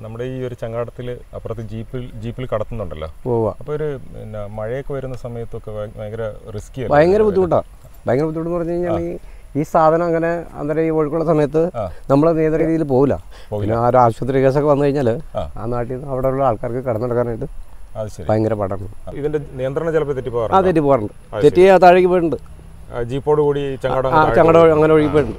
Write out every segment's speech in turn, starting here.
നമ്മുടെ ഈ ഒരു ചങ്ങാടത്തിൽ അപ്പുറത്ത് ജീപ്പിൽ ജീപ്പിൽ കടത്തുന്നുണ്ടല്ലോ പോവുക അപ്പോൾ ഒരു പിന്നെ മഴയൊക്കെ വരുന്ന സമയത്തൊക്കെ ഭയ- ഭയങ്കര റിസ്കി ഭയങ്കര ബുദ്ധിമുട്ടാണ് ഭയങ്കര ബുദ്ധിമുട്ട് പറഞ്ഞു കഴിഞ്ഞാൽ ഈ ഈ സാധനം അങ്ങനെ അന്നേരം ഈ ഒഴുക്കുള്ള സമയത്ത് ആ. നമ്മൾ നിയന്ത്രണ രീതിയിൽ പോകില്ല പോകില്ല. പിന്നെ ആ ഒരു ആശുപത്രി കേസൊക്കെ വന്നു കഴിഞ്ഞാൽ ആ. ആ നാട്ടിൽ നിന്ന് അവിടെ ഉള്ള ആൾക്കാർക്ക് കടന്നെടുക്കാനായിട്ട് അത് ശരി ഭയങ്കര പാടാണ് ഇതിന്റെ നിയന്ത്രണം ചിലപ്പോൾ ആ തെറ്റിപ്പോകാറുണ്ട് തെറ്റി പോകാറുണ്ട് തെറ്റി ആ താഴേക്ക് പോയിട്ടുണ്ട് ജീപ്പോട് കൂടി ചങ്ങാടം ആ ചങ്ങട അങ്ങനെ ഒഴുകി പോയിട്ടുണ്ട്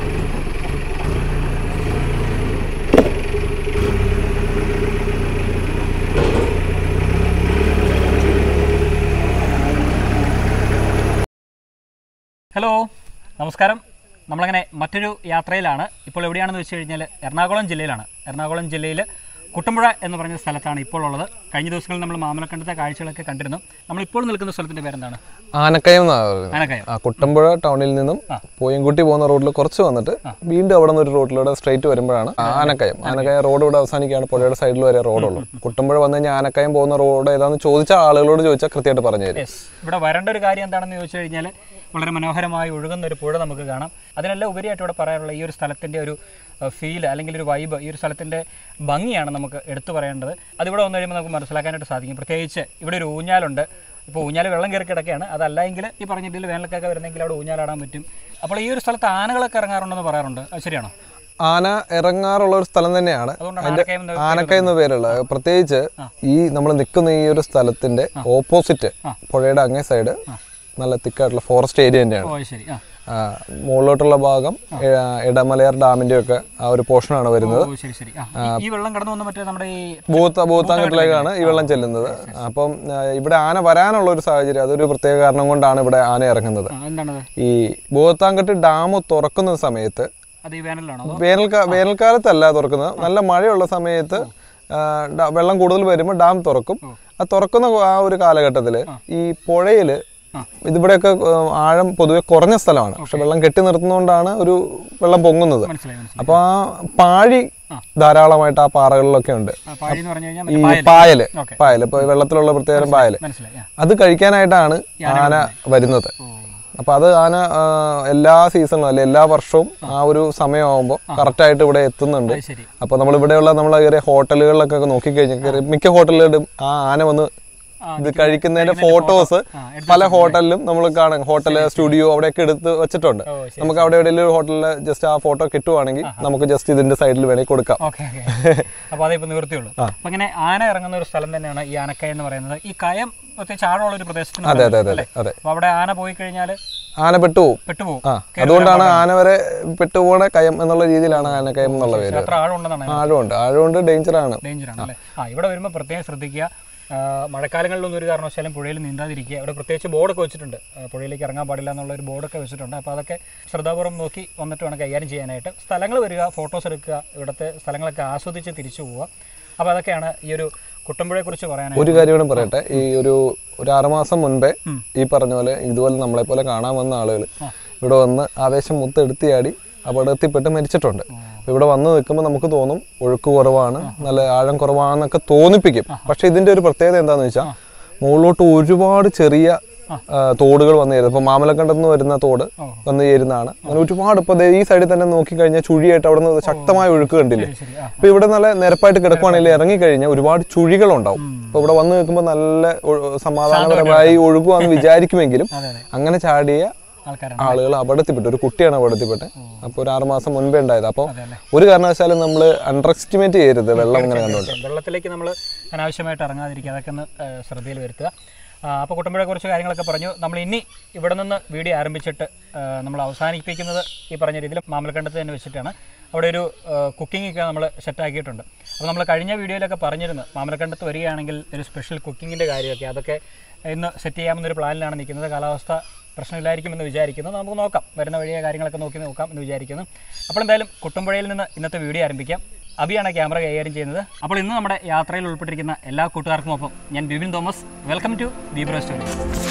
ഹലോ നമസ്കാരം നമ്മളങ്ങനെ മറ്റൊരു യാത്രയിലാണ് ഇപ്പോൾ എവിടെയാണെന്ന് വെച്ച് കഴിഞ്ഞാൽ എറണാകുളം ജില്ലയിലാണ് എറണാകുളം ജില്ലയിൽ കുട്ടമ്പുഴ എന്ന് പറഞ്ഞ സ്ഥലത്താണ് ഇപ്പോൾ ഉള്ളത് കഴിഞ്ഞ ദിവസങ്ങളിൽ നമ്മൾ മാമലക്കണ്ടത്തെ കാഴ്ചകളൊക്കെ കണ്ടിരുന്നു നമ്മളിപ്പോൾ നിൽക്കുന്ന സ്ഥലത്തിൻ്റെ പേരെന്താണ് ആനക്കയം എന്നാ പറയുന്നത് ആനക്കയം ആ കുട്ടമ്പുഴ ടൗണിൽ നിന്നും പോയൻകുട്ടി പോകുന്ന റോഡിൽ കുറച്ച് വന്നിട്ട് വീണ്ടും അവിടെ നിന്ന് ഒരു റോഡിലൂടെ സ്ട്രൈറ്റ് വരുമ്പോഴാണ് ആനക്കയം ആനക്കയം റോഡ് ഇവിടെ അവസാനിക്കുകയാണ് പുഴയുടെ സൈഡിൽ വരെ റോഡുള്ളൂ കുട്ടമ്പുഴ വന്നു കഴിഞ്ഞാൽ ആനക്കയം പോകുന്ന റോഡ് ഏതാണെന്ന് ചോദിച്ചാൽ ആളുകളോട് ചോദിച്ചാൽ കൃത്യമായിട്ട് പറഞ്ഞു തരും യെസ് ഇവിടെ വരേണ്ട ഒരു കാര്യം എന്താണെന്ന് ചോദിച്ചു കഴിഞ്ഞാൽ വളരെ മനോഹരമായി ഒഴുകുന്ന ഒരു പുഴ നമുക്ക് കാണാം അതിനെല്ലാം ഉപരിയായിട്ട് ഇവിടെ പറയാനുള്ള ഈ ഒരു സ്ഥലത്തിൻ്റെ ഒരു ഫീൽ അല്ലെങ്കിൽ ഒരു വൈബ് ഈ ഒരു സ്ഥലത്തിൻ്റെ ഭംഗിയാണ് നമുക്ക് എടുത്തു പറയേണ്ടത് അതിവിടെ വന്നു കഴിയുമ്പോൾ നമുക്ക് മനസ്സിലാക്കാനായിട്ട് സാധിക്കും പ്രത്യേകിച്ച് ഇവിടെ ഒരു ഊഞ്ഞാലുണ്ട് ഇപ്പോൾ ഊഞ്ഞാൽ വെള്ളം കയറി കിടക്കുകയാണ് അതല്ല എങ്കിൽ ഈ പറഞ്ഞ രീതിയിൽ വേനൽക്കൊക്കെ വരുന്നെങ്കിൽ അവിടെ ഊഞ്ഞാലാടാൻ പറ്റും അപ്പോൾ ഈ ഒരു സ്ഥലത്ത് ആനകളൊക്കെ ഇറങ്ങാറുണ്ടെന്ന് പറയാറുണ്ട് അത് ശരിയാണോ ആന ഇറങ്ങാറുള്ള ഒരു സ്ഥലം തന്നെയാണ് അതുകൊണ്ടാണ് അതിന്റെ ആനക്കയം എന്ന് ആനക്കയം എന്ന പേരുള്ളത് പ്രത്യേകിച്ച് ഈ നമ്മൾ നിൽക്കുന്ന ഈ ഒരു സ്ഥലത്തിന്റെ ഓപ്പോസിറ്റ് പുഴയുടെ അങ്ങേ സൈഡ് നല്ല തിക്കായിട്ടുള്ള ഫോറസ്റ്റ് ഏരിയ തന്നെയാണ് ഓ ശരി ആ ആ, മുകളിലോട്ടുള്ള ഭാഗം ഏ, ഇടമലയാർ ഡാമിന്റെ ഒക്കെ ആ ഒരു പോർഷനാണ് വരുന്നത് ഓ ശരി ശരി ആ ഈ- ഈ വെള്ളം കടന്നു വന്ന മറ്റേ നമ്മുടെ ഈ ഭൂത്ത ഭൂത്താങ്കട്ടിലേക്കാണ് ഈ വെള്ളം ചെല്ലുന്നത് അപ്പം ആ, ഇവിടെ ആന വരാനുള്ള ഒരു സാഹചര്യം അതൊരു പ്രത്യേക കാരണം കൊണ്ടാണ് ഇവിടെ ആന ഇറങ്ങുന്നത് ആ, എന്താണത് ഈ ഭൂത്താങ്കട്ട് ഡാം തുറക്കുന്ന സമയത്ത് അത് ഈ വേനലിലാണോ അതോ വേനൽക്കാ വേനൽക്കാലത്തല്ല തുറക്കുന്നത് നല്ല മഴയുള്ള സമയത്ത് ആ, ഡ- വെള്ളം കൂടുതൽ വരുമ്പോൾ ഡാം തുറക്കും ആ തുറക്കുന്ന ആ ഒരു കാലഘട്ടത്തിൽ ഈ പുഴയിൽ ഇതിവിടെയൊക്കെ ആ, ആഴം പൊതുവെ കുറഞ്ഞ സ്ഥലമാണ് പക്ഷെ വെള്ളം കെട്ടി നിർത്തുന്നതുകൊണ്ടാണ് ഒരു വെള്ളം പൊങ്ങുന്നത് മനസ്സിലായി മനസ്സിലായി അപ്പോൾ ആ പാഴി ധാരാളമായിട്ട് ആ പാറകളിലൊക്കെ ഉണ്ട് ആ, പാഴി എന്ന് പറഞ്ഞു കഴിഞ്ഞാൽ ഈ മറ്റേ പായൽ. പായല് ഓക്കെ. പായല് ഇപ്പൊ വെള്ളത്തിലുള്ള പ്രത്യേകം പായല് മനസ്സിലായി ആ. അത് കഴിക്കാനായിട്ടാണ് ആന വരുന്നത് അപ്പൊ അത് ആന ആ, എല്ലാ സീസണിലും അല്ലെ എല്ലാ വർഷവും ആ ഒരു സമയമാകുമ്പോൾ കറക്റ്റായിട്ട് ഇവിടെ എത്തുന്നുണ്ട് അത് ശരി അപ്പൊ നമ്മൾ ഇവിടെയുള്ള നമ്മൾ കയറിയ ഹോട്ടലുകളിലൊക്കെ നോക്കിക്കഴിഞ്ഞാൽ കയറി മിക്ക ഹോട്ടലുകളിലും ആ ആന വന്ന് ആ, ഇത് കഴിക്കുന്നതിന്റെ ഫോട്ടോസ് ആ, എടുത്ത് പല ഹോട്ടലിലും നമ്മൾ കാണാം ഹോട്ടല് സ്റ്റുഡിയോ അവിടെയൊക്കെ എടുത്ത് വെച്ചിട്ടുണ്ട് ഓ ശരി നമുക്ക് അവിടെ എവിടെയെങ്കിലും ഒരു ഹോട്ടലിൽ ജസ്റ്റ് ആ ഫോട്ടോ കിട്ടുവാണെങ്കിൽ നമുക്ക് ജസ്റ്റ് ഇതിന്റെ സൈഡിൽ വേണമെങ്കിൽ കൊടുക്കാം ഓക്കെ ഓക്കെ അപ്പൊ അതേ ഇപ്പൊ നിവൃത്തിയുള്ളൂ അപ്പൊ ഇങ്ങനെ ആന ഇറങ്ങുന്ന ഒരു സ്ഥലം തന്നെയാണ് ഈ ആനക്കയം എന്ന് പറയുന്നത് ഈ കയം പ്രത്യേകിച്ച് ആഴമുള്ള ഒരു പ്രദേശത്തിന് അതെ അതെ അതെ അല്ലേ? അതെ അപ്പൊ അവിടെ ആന പോയി കഴിഞ്ഞാൽ ആന പെട്ടുപോകും പെട്ടുപോകും ആ അതുകൊണ്ടാണ് ആന വരെ പെട്ടുപോണ കയം എന്നുള്ള രീതിയിലാണ് ആന കയം എന്നുള്ള പേര് അത്ര ആഴമുണ്ടെന്നാണ് ആഴമുണ്ട് ആഴമുണ്ട് ഡേഞ്ചർ ആണ് ഡേഞ്ചർ ആണ് അല്ലേ ആ ഇവിടെ വരുമ്പോൾ പ്രത്യേകം ശ്രദ്ധിക്കുക ആ, മഴക്കാലങ്ങളിലൊന്നും ഒരു കാരണവശാലും പുഴയിൽ നീന്താതിരിക്കുക ഇവിടെ പ്രത്യേകിച്ച് ബോർഡൊക്കെ വെച്ചിട്ടുണ്ട് ആ, പുഴയിലേക്ക് ഇറങ്ങാൻ പാടില്ല എന്നുള്ള ഒരു ബോർഡൊക്കെ വെച്ചിട്ടുണ്ട് അപ്പോൾ അതൊക്കെ ശ്രദ്ധാപൂർവ്വം നോക്കി വന്നിട്ട് വേണം കൈകാര്യം ചെയ്യാനായിട്ട് സ്ഥലങ്ങൾ വരിക ഫോട്ടോസ് എടുക്കുക ഇവിടുത്തെ സ്ഥലങ്ങളൊക്കെ ആസ്വദിച്ച് തിരിച്ചു പോവുക അപ്പോൾ അതൊക്കെയാണ് ഈ ഒരു കുട്ടമ്പുഴയെക്കുറിച്ച് പറയാനായിട്ട് ഒരു കാര്യം കൂടെ പറയട്ടെ ഈ ഒരു ഒരു ആറുമാസം മുൻപേ ഈ പറഞ്ഞ പോലെ ഇതുപോലെ നമ്മളെ പോലെ കാണാൻ വന്ന ആളുകൾ ഇവിടെ വന്ന് ആവേശം മുത്തെടുത്തിയാടി അപകടത്തിൽപ്പെട്ട് മരിച്ചിട്ടുണ്ട് അപ്പൊ ഇവിടെ വന്ന് നിൽക്കുമ്പോൾ നമുക്ക് തോന്നും ഒഴുക്ക് കുറവാണ് നല്ല ആഴം കുറവാണെന്നൊക്കെ തോന്നിപ്പിക്കും പക്ഷെ ഇതിന്റെ ഒരു പ്രത്യേകത എന്താന്ന് വെച്ചാൽ മുകളിലോട്ട് ഒരുപാട് ചെറിയ ആ, തോടുകൾ വന്നു ചേരുന്നത് ഇപ്പൊ മാമലക്കണ്ടത്ത് നിന്ന് വരുന്ന തോട് വന്നു ചേരുന്നതാണ് അങ്ങനെ ഒരുപാട് ഇപ്പൊ ദേ ഈ സൈഡിൽ തന്നെ നോക്കിക്കഴിഞ്ഞാൽ ചുഴിയായിട്ട് അവിടെ നിന്ന് ശക്തമായ ഒഴുക്ക് കണ്ടില്ലേ ശരി ആ ഇപ്പൊ ഇവിടെ നല്ല നിരപ്പായിട്ട് കിടക്കുവാണെങ്കിൽ ഇറങ്ങിക്കഴിഞ്ഞാൽ ഒരുപാട് ചുഴികളുണ്ടാവും അപ്പൊ ഇവിടെ വന്ന് നിൽക്കുമ്പോൾ നല്ല ഒ- സമാധാനപരമായി ഒഴുകുവാന്ന് വിചാരിക്കുമെങ്കിലും അതെ അതെ അങ്ങനെ ചാടിയ ആൾക്കാരാണ് ആളുകൾ അപകടത്തിൽപ്പെട്ടു ഒരു കുട്ടിയാണ് അപകടത്തിൽപ്പെട്ടത് അപ്പോൾ ഒരു ആറുമാസം മുൻപേ ഉണ്ടായത് അപ്പോൾ അതെ അല്ലേ ഒരു കാരണവശാലും നമ്മൾ അണ്ടർ എസ്റ്റിമേറ്റ് ചെയ്യരുത് വെള്ളം ഇങ്ങനെ കണ്ടുകൊണ്ട് വെള്ളത്തിലേക്ക് നമ്മൾ അനാവശ്യമായിട്ട് ഇറങ്ങാതിരിക്കുക അതൊക്കെ ഒന്ന് ആ, ശ്രദ്ധയിൽ വരുത്തുക അപ്പോൾ കുട്ടമ്പുഴയെ കുറിച്ച് കാര്യങ്ങളൊക്കെ പറഞ്ഞു നമ്മൾ ഇനി ഇവിടെ നിന്ന് വീഡിയോ ആരംഭിച്ചിട്ട് ആ, നമ്മൾ അവസാനിപ്പിക്കുന്നത് ഈ പറഞ്ഞ രീതിയിൽ മാമലക്കണ്ടത്ത് തന്നെ വെച്ചിട്ടാണ് അവിടെ ഒരു കുക്കിംഗ് ഒക്കെ നമ്മൾ സെറ്റാക്കിയിട്ടുണ്ട് അപ്പോൾ നമ്മൾ കഴിഞ്ഞ വീഡിയോയിലൊക്കെ പറഞ്ഞിരുന്നു മാമലക്കണ്ടത്ത് വരികയാണെങ്കിൽ ഒരു സ്പെഷ്യൽ കുക്കിങ്ങിൻ്റെ കാര്യമൊക്കെ അതൊക്കെ ഇന്ന് സെറ്റ് ചെയ്യാമെന്നൊരു പ്ലാനിലാണ് നിൽക്കുന്നത് കാലാവസ്ഥ പ്രശ്നമില്ലായിരിക്കുമെന്ന് വിചാരിക്കുന്നു നമുക്ക് നോക്കാം വരുന്ന വഴിയെ കാര്യങ്ങളൊക്കെ നോക്കി നോക്കാം എന്ന് വിചാരിക്കുന്നു അപ്പോൾ എന്തായാലും കുട്ടമ്പുഴയിൽ നിന്ന് ഇന്നത്തെ വീഡിയോ ആരംഭിക്കാം അബിയാണ് ക്യാമറ കൈകാര്യം ചെയ്യുന്നത് അപ്പോൾ ഇന്ന് നമ്മുടെ യാത്രയിൽ ഉൾപ്പെട്ടിരിക്കുന്ന എല്ലാ കൂട്ടുകാർക്കും ഒപ്പം ഞാൻ ബിബിൻ തോമസ് വെൽക്കം ടു ദീപ്ര സ്റ്റോറി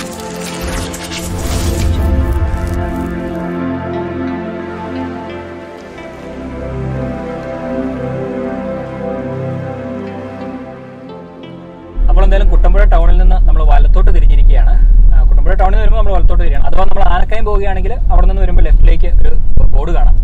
അപ്പോൾ എന്തായാലും കുട്ടമ്പുഴ ടൗണിൽ നിന്ന് നമ്മൾ വലത്തോട്ട് തിരിഞ്ഞിരിക്കുകയാണ് ആ, കുട്ടമ്പുഴ ടൗണിൽ നിന്ന് വരുമ്പോൾ നമ്മൾ വലത്തോട്ട് തിരിയണം അഥവാ നമ്മൾ ആനക്കയം പോവുകയാണെങ്കിൽ അവിടെ നിന്ന് വരുമ്പോൾ ലെഫ്റ്റിലേക്ക് ഒരു ബോർഡ് കാണാം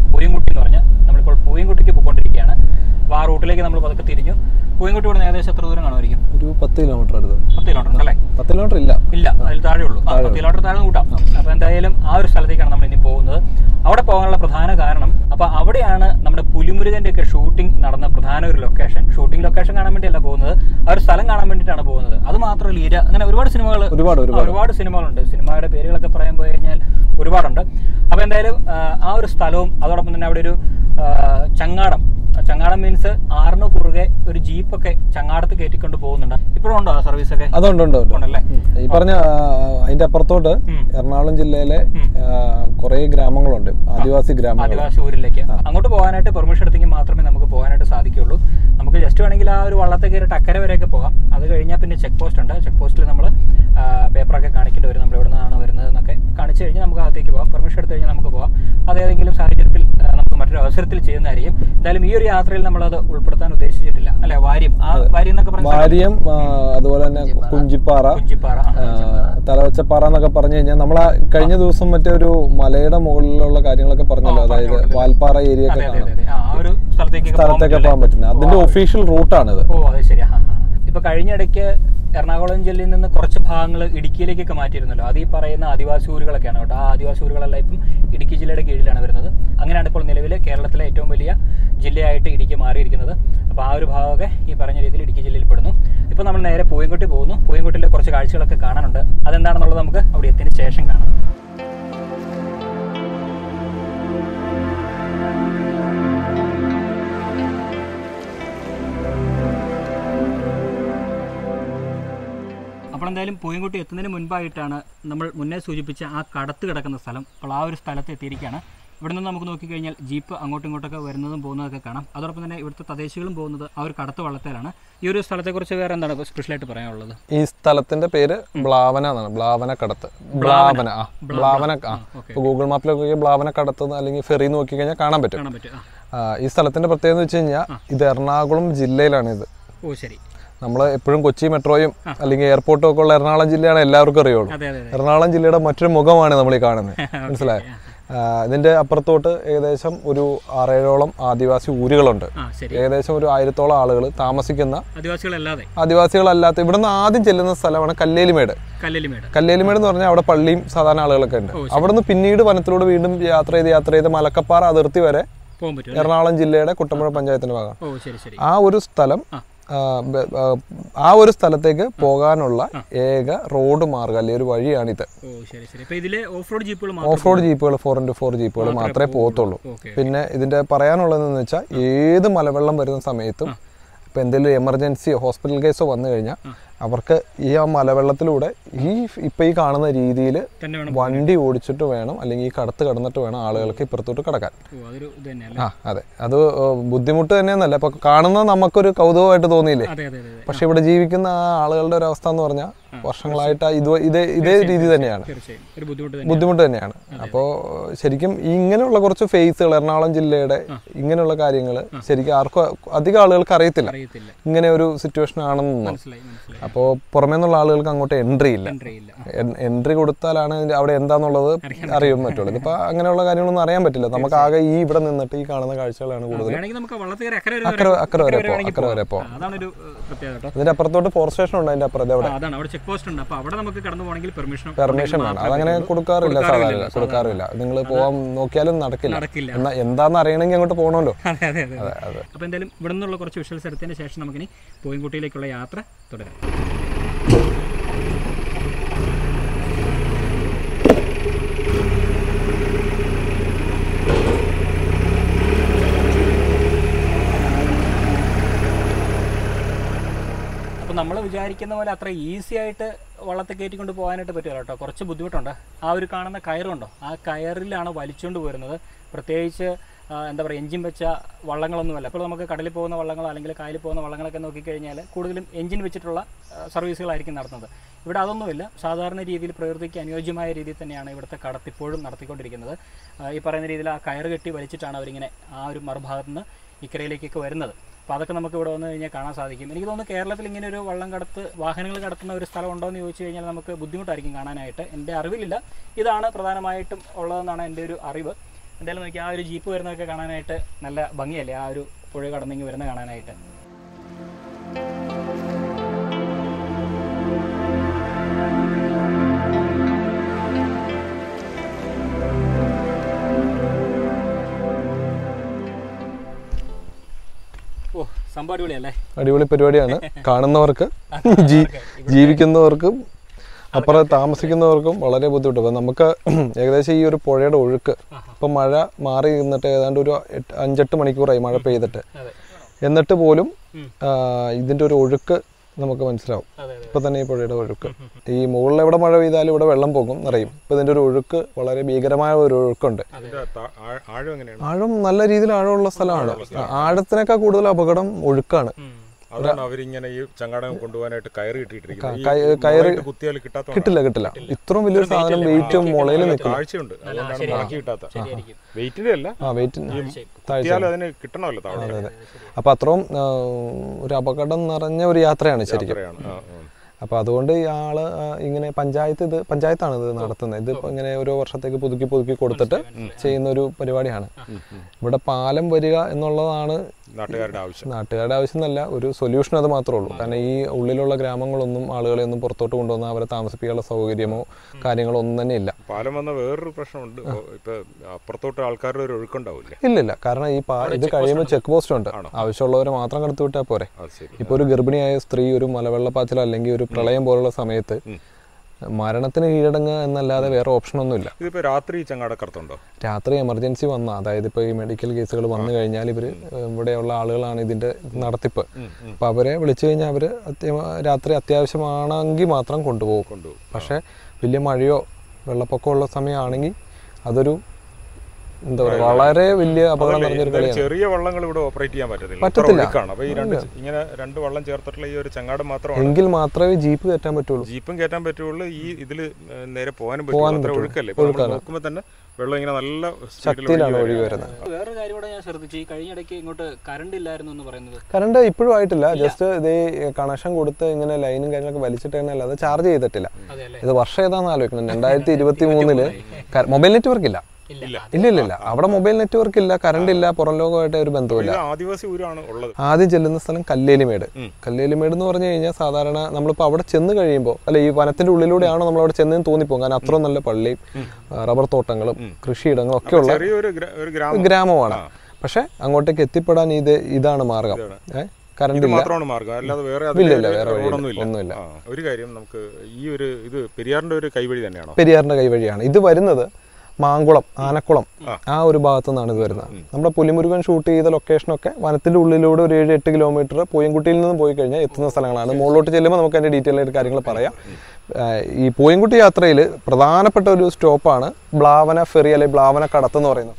പൂയംകുട്ടി എന്ന് പറഞ്ഞ് നമ്മളിപ്പോൾ പൂയംകുട്ടിക്ക് പോയിക്കൊണ്ടിരിക്കുകയാണ് അപ്പോൾ ആ റൂട്ടിലേക്ക് നമ്മൾ പതുക്കെ തിരിഞ്ഞു പൂയംകുട്ടി ഇവിടെ നിന്ന് ഏകദേശം എത്ര ദൂരം കാണുമായിരിക്കും ഒരു പത്ത് കിലോമീറ്റർ അടുത്ത് പത്ത് കിലോമീറ്റർ ഉണ്ടല്ലേ പത്ത് കിലോമീറ്റർ ഇല്ല ഇല്ല അതിൽ താഴെ ഉള്ളൂ ആ, പത്ത് കിലോമീറ്റർ താഴെ കൂട്ടാം അപ്പോൾ എന്തായാലും ആ ഒരു സ്ഥലത്തേക്കാണ് നമ്മൾ ഇനി പോകുന്നത് അവിടെ പോകാനുള്ള പ്രധാന കാരണം അപ്പോൾ അവിടെയാണ് നമ്മുടെ പുലിമുരുകന്റെ ഒക്കെ ഷൂട്ടിംഗ് നടന്ന പ്രധാന ഒരു ലൊക്കേഷൻ ഷൂട്ടിംഗ് ലൊക്കേഷൻ കാണാൻ വേണ്ടിയല്ല പോകുന്നത് ആ ഒരു സ്ഥലം കാണാൻ വേണ്ടിയിട്ടാണ് പോകുന്നത് അത് മാത്രമല്ല ഇര അങ്ങനെ ഒരുപാട് സിനിമകൾ ഒരുപാട് ഒരുപാട് ഒരുപാട് സിനിമകളുണ്ട് സിനിമയുടെ പേരുകളൊക്കെ പറയാൻ പോയി കഴിഞ്ഞാൽ ഒരുപാടുണ്ട് അപ്പോൾ എന്തായാലും ആ, ആ ഒരു സ്ഥലവും അതോടൊപ്പം തന്നെ അവിടെ ഒരു ആ, ചങ്ങാടം ചങ്ങാടം മീൻസ് ആറിന് കുറുകെ ഒരു ജീപ്പൊക്കെ ചങ്ങാടത്ത് കയറ്റിക്കൊണ്ട് പോകുന്നുണ്ട് ഇപ്പോഴും ഉണ്ടോ ആ സർവീസ് ഒക്കെ അതുണ്ട് ഉണ്ട് ഉണ്ട് ഉണ്ടല്ലേ ഉം. ഈ പറഞ്ഞ ആ, അതിന്റെ അപ്പുറത്തോട്ട് ഉം. എറണാകുളം ജില്ലയിലെ കുറെ ഗ്രാമങ്ങളുണ്ട് ആദിവാസി ഗ്രാമങ്ങൾ ആദിവാസി ഊരിലേക്ക് അങ്ങോട്ട് പോകാനായിട്ട് പെർമിഷൻ എടുത്തെങ്കിൽ മാത്രമേ നമുക്ക് പോകാനായിട്ട് സാധിക്കുള്ളൂ നമുക്ക് ജസ്റ്റ് വേണമെങ്കിൽ ആ ഒരു വള്ളത്തെ കയറിയിട്ട് അക്കരെ വരെയൊക്കെ പോകാം അത് കഴിഞ്ഞാൽ പിന്നെ ചെക്ക് പോസ്റ്റ് ഉണ്ട് ചെക്ക് പോസ്റ്റിൽ നമ്മൾ പേപ്പറൊക്കെ കാണിക്കേണ്ടി വരും നമ്മൾ എവിടെ നിന്നാണ് വരുന്നത് എന്നൊക്കെ കാണിച്ചു കഴിഞ്ഞാൽ നമുക്ക് അകത്തേക്ക് പോകാം പെർമിഷൻ എടുത്തു കഴിഞ്ഞാൽ നമുക്ക് പോകാം അത് ഏതെങ്കിലും സാഹചര്യത്തിൽ ആ, നമുക്ക് മറ്റൊരു അവസരത്തിൽ ചെയ്യുന്നതായിരിക്കും എന്തായാലും ഈ ഒരു യാത്രയിൽ നമ്മളത് ഉൾപ്പെടുത്താൻ ഉദ്ദേശിച്ചിട്ടില്ല അല്ലെ വാര്യം ആ വാര്യം എന്നൊക്കെ പറഞ്ഞാൽ വാര്യം ആ, അതുപോലെ തന്നെ കുഞ്ചിപ്പാറ കുഞ്ചിപ്പാറ ആ, ആ, തലവച്ചപ്പാറ എന്നൊക്കെ പറഞ്ഞു കഴിഞ്ഞാൽ നമ്മൾ കഴിഞ്ഞ ദിവസം മറ്റേ ഒരു മലയുടെ മുകളിലുള്ള കാര്യങ്ങളൊക്കെ പറഞ്ഞല്ലോ അതായത് വാൽപ്പാറ ഏരിയ ഒക്കെ അതെ അതെ കാണാം അതെ ആ ആ ഒരു സ്ഥലത്തേക്ക് സ്ഥലത്തൊക്കെ പോകാൻ പറ്റുന്നത് അതിന്റെ ഒഫീഷ്യൽ റൂട്ടാണിത് ഓ അത് ശരി ആ ഇപ്പൊ കഴിഞ്ഞ ഇടയ്ക്ക് എറണാകുളം ജില്ലയിൽ നിന്ന് കുറച്ച് ഭാഗങ്ങൾ ഇടുക്കിയിലേക്കൊക്കെ മാറ്റിയിരുന്നല്ലോ അത് ഈ പറയുന്ന ആദിവാസി ഊരുകളൊക്കെയാണ് കേട്ടോ ആ ആദിവാസി ഊരുകളെല്ലാം ഇപ്പം ഇടുക്കി ജില്ലയുടെ കീഴിലാണ് വരുന്നത് അങ്ങനെയാണ് ഇപ്പോൾ നിലവിൽ കേരളത്തിലെ ഏറ്റവും വലിയ ജില്ലയായിട്ട് ഇടുക്കി മാറിയിരിക്കുന്നത് അപ്പോൾ ആ ഒരു ഭാഗമൊക്കെ ഈ പറഞ്ഞ രീതിയിൽ ഇടുക്കി ജില്ലയിൽ പെടുന്നു ഇപ്പോൾ നമ്മൾ നേരെ പൂയംകുട്ടി പോകുന്നു പൂയംകുട്ടിയിലെ കുറച്ച് കാഴ്ചകളൊക്കെ കാണാനുണ്ട് അതെന്താണെന്നുള്ളത് നമുക്ക് അവിടെ എത്തിയതിന് ശേഷം കാണാം അപ്പോൾ എന്തായാലും പൂയംകുട്ടി എത്തുന്നതിന് മുൻപായിട്ടാണ് നമ്മൾ മുന്നേ സൂചിപ്പിച്ച ആ കടത്ത് കിടക്കുന്ന സ്ഥലം അപ്പോൾ ആ ഒരു സ്ഥലത്ത് എത്തിയിരിക്കുകയാണ് ഇവിടെ നിന്ന് നമുക്ക് നോക്കിക്കഴിഞ്ഞാൽ ജീപ്പ് അങ്ങോട്ടും ഇങ്ങോട്ടൊക്കെ വരുന്നതും പോകുന്നതൊക്കെ കാണാം അതോടൊപ്പം തന്നെ ഇവിടുത്തെ തദ്ദേശികളും പോകുന്നത് ആ ഒരു കടത്ത് വള്ളത്തേലാണ് ഈ ഒരു സ്ഥലത്തെക്കുറിച്ച് വേറെ എന്താണ് സ്പെഷ്യലായിട്ട് പറയാനുള്ളത് ഈ സ്ഥലത്തിന്റെ പേര് ബ്ലാവന എന്നാണ് ബ്ലാവന കടത്ത് ബ്ലാവന ആ ബ്ലാവന ആ ഇപ്പൊ ഗൂഗിൾ മാപ്പിലൊക്കെ നോക്കിയാൽ ബ്ലാവന കടത്ത് എന്ന് അല്ലെങ്കിൽ ഫെറി നോക്കി കഴിഞ്ഞാൽ കാണാൻ പറ്റും കാണാൻ പറ്റും ആ ആ, ഈ സ്ഥലത്തിന്റെ പ്രത്യേകത എന്ന് വെച്ച് കഴിഞ്ഞാൽ ഇത് എറണാകുളം ജില്ലയിലാണ് ഇത് ഓ ശരി നമ്മൾ എപ്പോഴും കൊച്ചി മെട്രോയും അല്ലെങ്കിൽ എയർപോർട്ടും ഒക്കെ ഉള്ള എറണാകുളം ജില്ലയാണ് എല്ലാവർക്കും അറിയുള്ളൂ അതെ അതെ അതെ എറണാകുളം ജില്ലയുടെ മറ്റൊരു മുഖമാണ് നമ്മൾ ഈ കാണുന്നത് മനസ്സിലായോ ആ, ഇതിന്റെ അപ്പുറത്തോട്ട് ഏകദേശം ഒരു ആറേഴോളം ആദിവാസി ഊരുകളുണ്ട് ആ ശരി ഏകദേശം ഒരു ആയിരത്തോളം ആളുകൾ താമസിക്കുന്ന ആദിവാസികളല്ലാതെ ആദിവാസികളല്ലാത്ത ഇവിടുന്ന് ആദ്യം ചെല്ലുന്ന സ്ഥലമാണ് കല്ലേലിമേട് കല്ലേലിമേട് കല്ലേലിമേട് എന്ന് പറഞ്ഞാൽ അവിടെ പള്ളിയും സാധാരണ ആളുകളൊക്കെ ഉണ്ട് അവിടുന്ന് പിന്നീട് വനത്തിലൂടെ വീണ്ടും യാത്ര ചെയ്ത് യാത്ര ചെയ്ത് മലക്കപ്പാറ അതിർത്തി വരെ പോകാൻ പറ്റും എറണാകുളം ജില്ലയുടെ കുട്ടമ്പുഴ പഞ്ചായത്തിന്റെ ഭാഗം ഓ ശരി ശരി ആ ഒരു സ്ഥലം ആ, ബ- ആ, ആ ഒരു സ്ഥലത്തേക്ക് പോകാനുള്ള ഏക റോഡ് മാർഗം അല്ലെങ്കിൽ ഒരു വഴിയാണിത് ഓ ശരി ശരി അപ്പോൾ ഇതിലെ ഓഫ് റോഡ് ജീപ്പുകൾ മാത്രം ഓഫ് റോഡ് ജീപ്പുകൾ ഫോർ ഇൻറ്റു ഫോർ ജീപ്പുകൾ മാത്രമേ പോകത്തുള്ളൂ ഓക്കെ പിന്നെ ഇതിന്റെ പറയാനുള്ളതെന്ന് വെച്ചാൽ ഏത് മലവെള്ളം വരുന്ന സമയത്തും ഇപ്പം എന്തെങ്കിലും എമർജൻസിയോ ഹോസ്പിറ്റൽ കേസോ വന്നു കഴിഞ്ഞാൽ അവർക്ക് ഈ ആ മലവെള്ളത്തിലൂടെ ഈ ഇപ്പം ഈ കാണുന്ന രീതിയിൽ തന്നെ വേണം വണ്ടി ഓടിച്ചിട്ട് വേണം അല്ലെങ്കിൽ ഈ കടത്ത് കടന്നിട്ട് വേണം ആളുകൾക്ക് ഇപ്പുറത്തോട്ട് കടക്കാൻ ഓ അതൊരു ഇത് തന്നെയല്ലേ ആ അതെ അത് ഏഹ്, ബുദ്ധിമുട്ട് തന്നെയെന്നല്ല ഇപ്പൊ കാണുന്ന നമുക്കൊരു കൗതുകമായിട്ട് തോന്നിയില്ലേ അതെ അതെ അതെ അതെ പക്ഷെ ഇവിടെ ജീവിക്കുന്ന ആ ആളുകളുടെ ഒരു അവസ്ഥ എന്ന് പറഞ്ഞാൽ വർഷങ്ങളായിട്ട് ആ ഇത് ഇതേ ഇതേ രീതി തന്നെയാണ് തീർച്ചയായും ഒരു ബുദ്ധിമുട്ട് തന്നെ ബുദ്ധിമുട്ട് തന്നെയാണ് അപ്പോൾ ശരിക്കും ഇങ്ങനെയുള്ള കുറച്ച് ഫേസുകൾ എറണാകുളം ജില്ലയുടെ ഇങ്ങനെയുള്ള കാര്യങ്ങൾ ശരിക്കും ആർക്കും അധികം ആളുകൾക്ക് അറിയത്തില്ല അറിയത്തില്ല ഇങ്ങനെ ഒരു സിറ്റുവേഷൻ ആണെന്നൊന്നും മനസ്സിലായി മനസ്സിലായി അപ്പോൾ പുറമേ നിന്നുള്ള ആളുകൾക്ക് അങ്ങോട്ട് എൻട്രി ഇല്ല എൻട്രി ഇല്ല എൻട്രി കൊടുത്താലാണ് ഇതിന്റെ അവിടെ എന്താന്നുള്ളത് അറിയാൻ പറ്റുള്ളൂ ഇതിപ്പോ അങ്ങനെയുള്ള കാര്യങ്ങളൊന്നും അറിയാൻ പറ്റില്ല നമുക്ക് ആകെ ഈ ഇവിടെ നിന്നിട്ട് ഈ കാണുന്ന കാഴ്ചകളാണ് കൂടുതൽ വേണമെങ്കിൽ നമുക്ക് വള്ളത്തിൽ അക്കരെ വരെ അക്കരെ അക്കരെ വരെ പോവാം വേണമെങ്കിൽ അക്കരെ വരെ പോവാം. പോവാം ആ, അതാണ് ഒരു ഏഹ്, പ്രത്യേകത കേട്ടോ ഇതിന്റെ അപ്പുറത്തോട്ട് ഫോർ സ്റ്റേഷൻ ഉണ്ട് അതിന്റെ അപ്പുറത്ത് അവിടെ ആ, അതാണ് അവിടെ ചെക്ക് പോസ്റ്റ് ഉണ്ട് അപ്പോൾ അവിടെ നമുക്ക് കടന്നു പോകണമെങ്കിൽ പെർമിഷൻ പെർമിഷൻ വേണം അതങ്ങനെ കൊടുക്കാറില്ല സാധാരണ കൊടുക്കാറില്ല നിങ്ങൾ പോവാൻ നോക്കിയാലും നടക്കില്ല നടക്കില്ല എന്നാ എന്താന്ന് അറിയണമെങ്കിൽ അങ്ങോട്ട് പോകണമല്ലോ അതെ അതെ അതെ അതെ അതെ അപ്പോൾ എന്തായാലും ഇവിടെ നിന്നുള്ള കുറച്ച് വിഷ്വൽസ് എടുത്തതിന് ശേഷം നമുക്കിനി പോയിൻകുട്ടിയിലേക്കുള്ള യാത്ര തുടരാം അപ്പോൾ നമ്മൾ വിചാരിക്കുന്ന പോലെ അത്ര ഈസി ആയിട്ട് വള്ളത്തെ കയറ്റിക്കൊണ്ട് പോകാനായിട്ട് പറ്റില്ല കേട്ടോ കുറച്ച് ബുദ്ധിമുട്ടുണ്ട് ആ ഒരു കാണുന്ന കയറുണ്ടോ ആ കയറിലാണ് വലിച്ചുകൊണ്ട് പോരുന്നത് പ്രത്യേകിച്ച് ആ, എന്താ പറയുക എഞ്ചിൻ വെച്ച വള്ളങ്ങളൊന്നുമല്ല ഇപ്പോൾ നമുക്ക് കടലിൽ പോകുന്ന വള്ളങ്ങളോ അല്ലെങ്കിൽ കായലിൽ പോകുന്ന വള്ളങ്ങളൊക്കെ നോക്കിക്കഴിഞ്ഞാൽ കൂടുതലും എഞ്ചിൻ വെച്ചിട്ടുള്ള ആ, സർവീസുകളായിരിക്കും നടത്തുന്നത് ഇവിടെ അതൊന്നുമില്ല സാധാരണ രീതിയിൽ പ്രകൃതിക്ക് അനുയോജ്യമായ രീതിയിൽ തന്നെയാണ് ഇവിടുത്തെ കടത്തിപ്പോഴും നടത്തിക്കൊണ്ടിരിക്കുന്നത് ആ, ഈ പറയുന്ന രീതിയിൽ ആ കയറ് കെട്ടി വലിച്ചിട്ടാണ് അവരിങ്ങനെ ആ ഒരു മറുഭാഗത്ത് നിന്ന് ഇക്കരയിലേക്കൊക്കെ വരുന്നത് അപ്പോൾ അതൊക്കെ നമുക്ക് ഇവിടെ വന്നു കഴിഞ്ഞാൽ കാണാൻ സാധിക്കും എനിക്ക് തോന്നുന്നു കേരളത്തിൽ ഇങ്ങനെ ഒരു വള്ളം കടത്ത് വാഹനങ്ങൾ കടത്തുന്ന ഒരു സ്ഥലം ഉണ്ടോ എന്ന് ചോദിച്ചു കഴിഞ്ഞാൽ നമുക്ക് ബുദ്ധിമുട്ടായിരിക്കും കാണാനായിട്ട് എൻ്റെ അറിവിലില്ല ഇതാണ് പ്രധാനമായിട്ടും ഉള്ളതെന്നാണ് എൻ്റെ ഒരു അറിവ് എന്തായാലും നോക്കി ആ ഒരു ജീപ്പ് വരുന്നതൊക്കെ കാണാനായിട്ട് നല്ല ഭംഗിയല്ലേ ആ ഒരു പുഴ കടന്നിങ്ങ് വരുന്ന കാണാനായിട്ട് ഓ സംഭവം അടിപൊളിയല്ലേ അടിപൊളി പരിപാടിയാണ് കാണുന്നവർക്ക് ജീ ജീവിക്കുന്നവർക്കും അപ്പുറം താമസിക്കുന്നവർക്കും വളരെ ബുദ്ധിമുട്ട് ഇപ്പം നമുക്ക് ഏകദേശം ഈ ഒരു പുഴയുടെ ഒഴുക്ക് ഇപ്പം മഴ മാറി നിന്നിട്ട് ഏതാണ്ട് ഒരു എട്ട് അഞ്ചെട്ട് മണിക്കൂറായി മഴ പെയ്തിട്ട് അതെ എന്നിട്ട് പോലും ഉം. ആ, ഇതിൻ്റെ ഒരു ഒഴുക്ക് നമുക്ക് മനസ്സിലാവും അതെ അതെ ഇപ്പം തന്നെ ഈ പുഴയുടെ ഒഴുക്ക് ഈ മുകളിൽ എവിടെ മഴ പെയ്താലും ഇവിടെ വെള്ളം പോകും എന്നറിയും ഇപ്പം ഇതിൻ്റെ ഒരു ഒഴുക്ക് വളരെ ഭീകരമായ ഒരു ഒഴുക്കുണ്ട് ഇതിന്റെ താ- ആ- ആഴം എങ്ങനെയാണ് ആഴം നല്ല രീതിയിൽ ആഴമുള്ള സ്ഥലമാണ് ആ, ആഴത്തിനേക്കാൾ കൂടുതൽ അപകടം ഒഴുക്കാണ് ഉം. അതാണ് അവരിങ്ങനെ ഈ ചങ്ങാടം കൊണ്ടുപോകാനായിട്ട് കയറി ഇട്ടിട്ടിരിക്കുന്നത് കയ- ഈ കയറ് മുളയിട്ട് കുത്തിയാൽ കിട്ടാത്ത കിട്ടില്ല കിട്ടില്ല ഇത്രയും വലിയൊരു സാധനം വെയിറ്റും മുളയിൽ നിൽക്കില്ല താഴ്ചയുണ്ട് അതുകൊണ്ടാണ് മുളക്കി കിട്ടാത്ത ശരിയായിരിക്കും വെയിറ്റിന്റെ അല്ല ആ വെയിറ്റ് കുത്തിയാൽ അതിന് കിട്ടണമല്ലോ താഴെ അതെ അപ്പം അത്രയും ആ, ഒരു അപകടം നിറഞ്ഞ ഒരു യാത്രയാണ് ശരിക്കും അത്രയാണ് ആ, ആ. അപ്പോൾ അതുകൊണ്ട് ഈ ആള് ആ, ഇങ്ങനെ പഞ്ചായത്ത് ഇത് പഞ്ചായത്താണ് ഇത് നടത്തുന്നത് ഇത് ഇപ്പം ഇങ്ങനെ ഓരോ വർഷത്തേക്ക് പുതുക്കി പുതുക്കി കൊടുത്തിട്ട് ചെയ്യുന്ന ഒരു പരിപാടിയാണ് ഇവിടെ പാലം വരിക എന്നുള്ളതാണ് നാട്ടുകാരുടെ ആവശ്യം നാട്ടുകാരുടെ ആവശ്യമൊന്നുമല്ല ഒരു സൊല്യൂഷൻ അത് മാത്രമേ ഉള്ളൂ കാരണം ഈ ഉള്ളിലുള്ള ഗ്രാമങ്ങളൊന്നും ആളുകളെ ഒന്നും പുറത്തോട്ട് കൊണ്ടുവന്ന് അവരെ താമസിപ്പിക്കാനുള്ള സൗകര്യമോ കാര്യങ്ങളോ ഒന്നും തന്നെ ഇല്ല പാലം വന്ന വേറൊരു പ്രശ്നമുണ്ട് ഇപ്പൊ- ഇപ്പൊ അപ്പുറത്തോട്ട് ആൾക്കാരുടെ ഒരു ഒഴുക്കുണ്ടാവില്ലേ ഇല്ലില്ല കാരണം ഈ പാ ഇത് കഴിയുമ്പോൾ ചെക്ക് പോസ്റ്റ് ഉണ്ട് ആവശ്യമുള്ളവരെ മാത്രം കടത്തി വിട്ടാൽ പോരെ അത് ശരി ഇപ്പോൾ ഒരു ഗർഭിണിയായ സ്ത്രീ ഒരു മലവെള്ളപ്പാച്ചിലോ അല്ലെങ്കിൽ ഒരു പ്രളയം പോലുള്ള സമയത്ത് മരണത്തിന് കീഴടങ്ങുക എന്നല്ലാതെ വേറെ ഓപ്ഷനൊന്നുമില്ല ഇതിപ്പോ രാത്രി ചങ്ങാടക്കറുത്തുണ്ടോ രാത്രി എമർജൻസി വന്ന അതായത് ഇപ്പോൾ ഈ മെഡിക്കൽ കേസുകൾ വന്നു കഴിഞ്ഞാൽ ഇവർ ഇവിടെയുള്ള ആളുകളാണ് ഇതിൻ്റെ നടത്തിപ്പ് അപ്പോൾ അവരെ വിളിച്ചു കഴിഞ്ഞാൽ അവർ രാത്രി അത്യാവശ്യമാണെങ്കിൽ മാത്രം കൊണ്ടുപോകും കൊണ്ടുപോകും പക്ഷേ വലിയ മഴയോ വെള്ളപ്പൊക്കമുള്ള സമയമാണെങ്കിൽ അതൊരു എന്താ പറയുക വളരെ വലിയ അപകടം നിറഞ്ഞൊരു എന്തായാലും കളിയാണ് ചെറിയ വള്ളങ്ങൾ ഇവിടെ ഓപ്പറേറ്റ് ചെയ്യാൻ പറ്റത്തില്ല പറ്റത്തില്ല. അത്ര ഒഴുക്കാണ് അപ്പൊ ഈ രണ്ട് ഇങ്ങനെ രണ്ട് വള്ളം ചേർത്തിട്ടുള്ള ഈ ഒരു ചങ്ങാടം മാത്രമാണ് എങ്കിൽ മാത്രമേ ജീപ്പ് കയറ്റാൻ പറ്റുള്ളൂ ജീപ്പും കയറ്റാൻ പറ്റുള്ളൂ ഈ ഇതില് ഏഹ്, നേരെ പോകാനും പറ്റുള്ളൂ അത്ര ഒഴുക്കല്ലേ ഇപ്പൊ നമ്മൾ നോക്കുമ്പോ തന്നെ വെള്ളം ഇങ്ങനെ നല്ല സ്പീഡിൽ ശക്തിയിലാണ് ഒഴുകി വരുന്നത് വേറൊരു കാര്യം കൂടെ ഞാൻ ശ്രദ്ധിച്ചു ഈ കഴിഞ്ഞ ഇടയ്ക്ക് ഇങ്ങോട്ട് കറണ്ട് ഇല്ലായിരുന്നു എന്ന് പറയുന്നത് കറണ്ട് ഇപ്പോഴും ആയിട്ടില്ല ജസ്റ്റ് ഇത് കണക്ഷൻ കൊടുത്ത് ഇങ്ങനെ ലൈനും കാര്യങ്ങളൊക്കെ വലിച്ചിട്ട് തന്നെ അല്ലാതെ ചാർജ് ചെയ്തിട്ടില്ല അതെ അല്ലേ ഇത് വർഷം ഏതാന്ന് ആലോചിക്കണം രണ്ടായിരത്തി ഇരുപത്തി മൂന്നില് മൊബൈൽ നെറ്റ്വർക്ക് ഇല്ല ഇല്ല ഇല്ല ഇല്ല ഇല്ല അവിടെ മൊബൈൽ നെറ്റ്വർക്ക് ഇല്ല കറണ്ട് ഇല്ല പുറം ലോകമായിട്ട് ഒരു ബന്ധവുമില്ല ഇത് ആദിവാസി ഊരാണ് ഉള്ളത് ആദ്യം ചെല്ലുന്ന സ്ഥലം കല്ലേലിമേട് കല്ലേലിമേട് എന്ന് പറഞ്ഞു കഴിഞ്ഞാൽ സാധാരണ നമ്മളിപ്പോൾ അവിടെ ചെന്ന് കഴിയുമ്പോൾ അല്ല ഈ വനത്തിന്റെ ഉള്ളിലൂടെയാണോ നമ്മൾ അവിടെ ചെന്നതെന്ന് തോന്നിപ്പോകും കാരണം അത്രയും നല്ല പള്ളിയും ആ, റബ്ബർ തോട്ടങ്ങളും കൃഷിയിടങ്ങളും ഒക്കെ ഉള്ള ചെറിയൊരു ഗ്ര- ഒരു ഗ്രാമം ഗ്രാമമാണ് പക്ഷെ അങ്ങോട്ടേക്ക് എത്തിപ്പെടാൻ ഇത് ഇതാണ് മാർഗം ഏഹ് കറണ്ട് ഇത് ഇല്ല മാത്രമാണ് മാർഗം അല്ലാതെ വേറെ ഇല്ല, അതിലെ ഇല്ല, വേറെ വഴിയില്ല. റോഡൊന്നുമില്ല. ഒന്നുമില്ല. ആ, ഒരു കാര്യം നമുക്ക് ഈ ഒരു ഇത് പെരിയാറിന്റെ ഒരു കൈവഴി തന്നെയാണോ പെരിയാറിന്റെ കൈവഴിയാണ് ഇത് വരുന്നത് മാങ്കുളം ആനക്കുളം ആ ഒരു ഭാഗത്തു നിന്നാണ് ഇത് വരുന്നത് നമ്മുടെ പുലിമുരുകൻ ഷൂട്ട് ചെയ്ത ലൊക്കേഷനൊക്കെ വനത്തിന്റെ ഉള്ളിലൂടെ ഒരു ഏഴ് എട്ട് കിലോമീറ്റർ പൂയംകുട്ടിയിൽ നിന്ന് പോയി കഴിഞ്ഞാൽ എത്തുന്ന സ്ഥലങ്ങളാണ് മുകളിലോട്ട് ചെല്ലുമ്പോൾ നമുക്ക് അതിന്റെ ഡീറ്റെയിൽ ആയിട്ട് കാര്യങ്ങൾ പറയാം ആ, ഈ പൂയംകുട്ടി യാത്രയിൽ പ്രധാനപ്പെട്ട ഒരു സ്റ്റോപ്പാണ് ബ്ലാവന ഫെറി അല്ലെങ്കിൽ ബ്ലാവന കടത്ത് എന്ന് പറയുന്നത്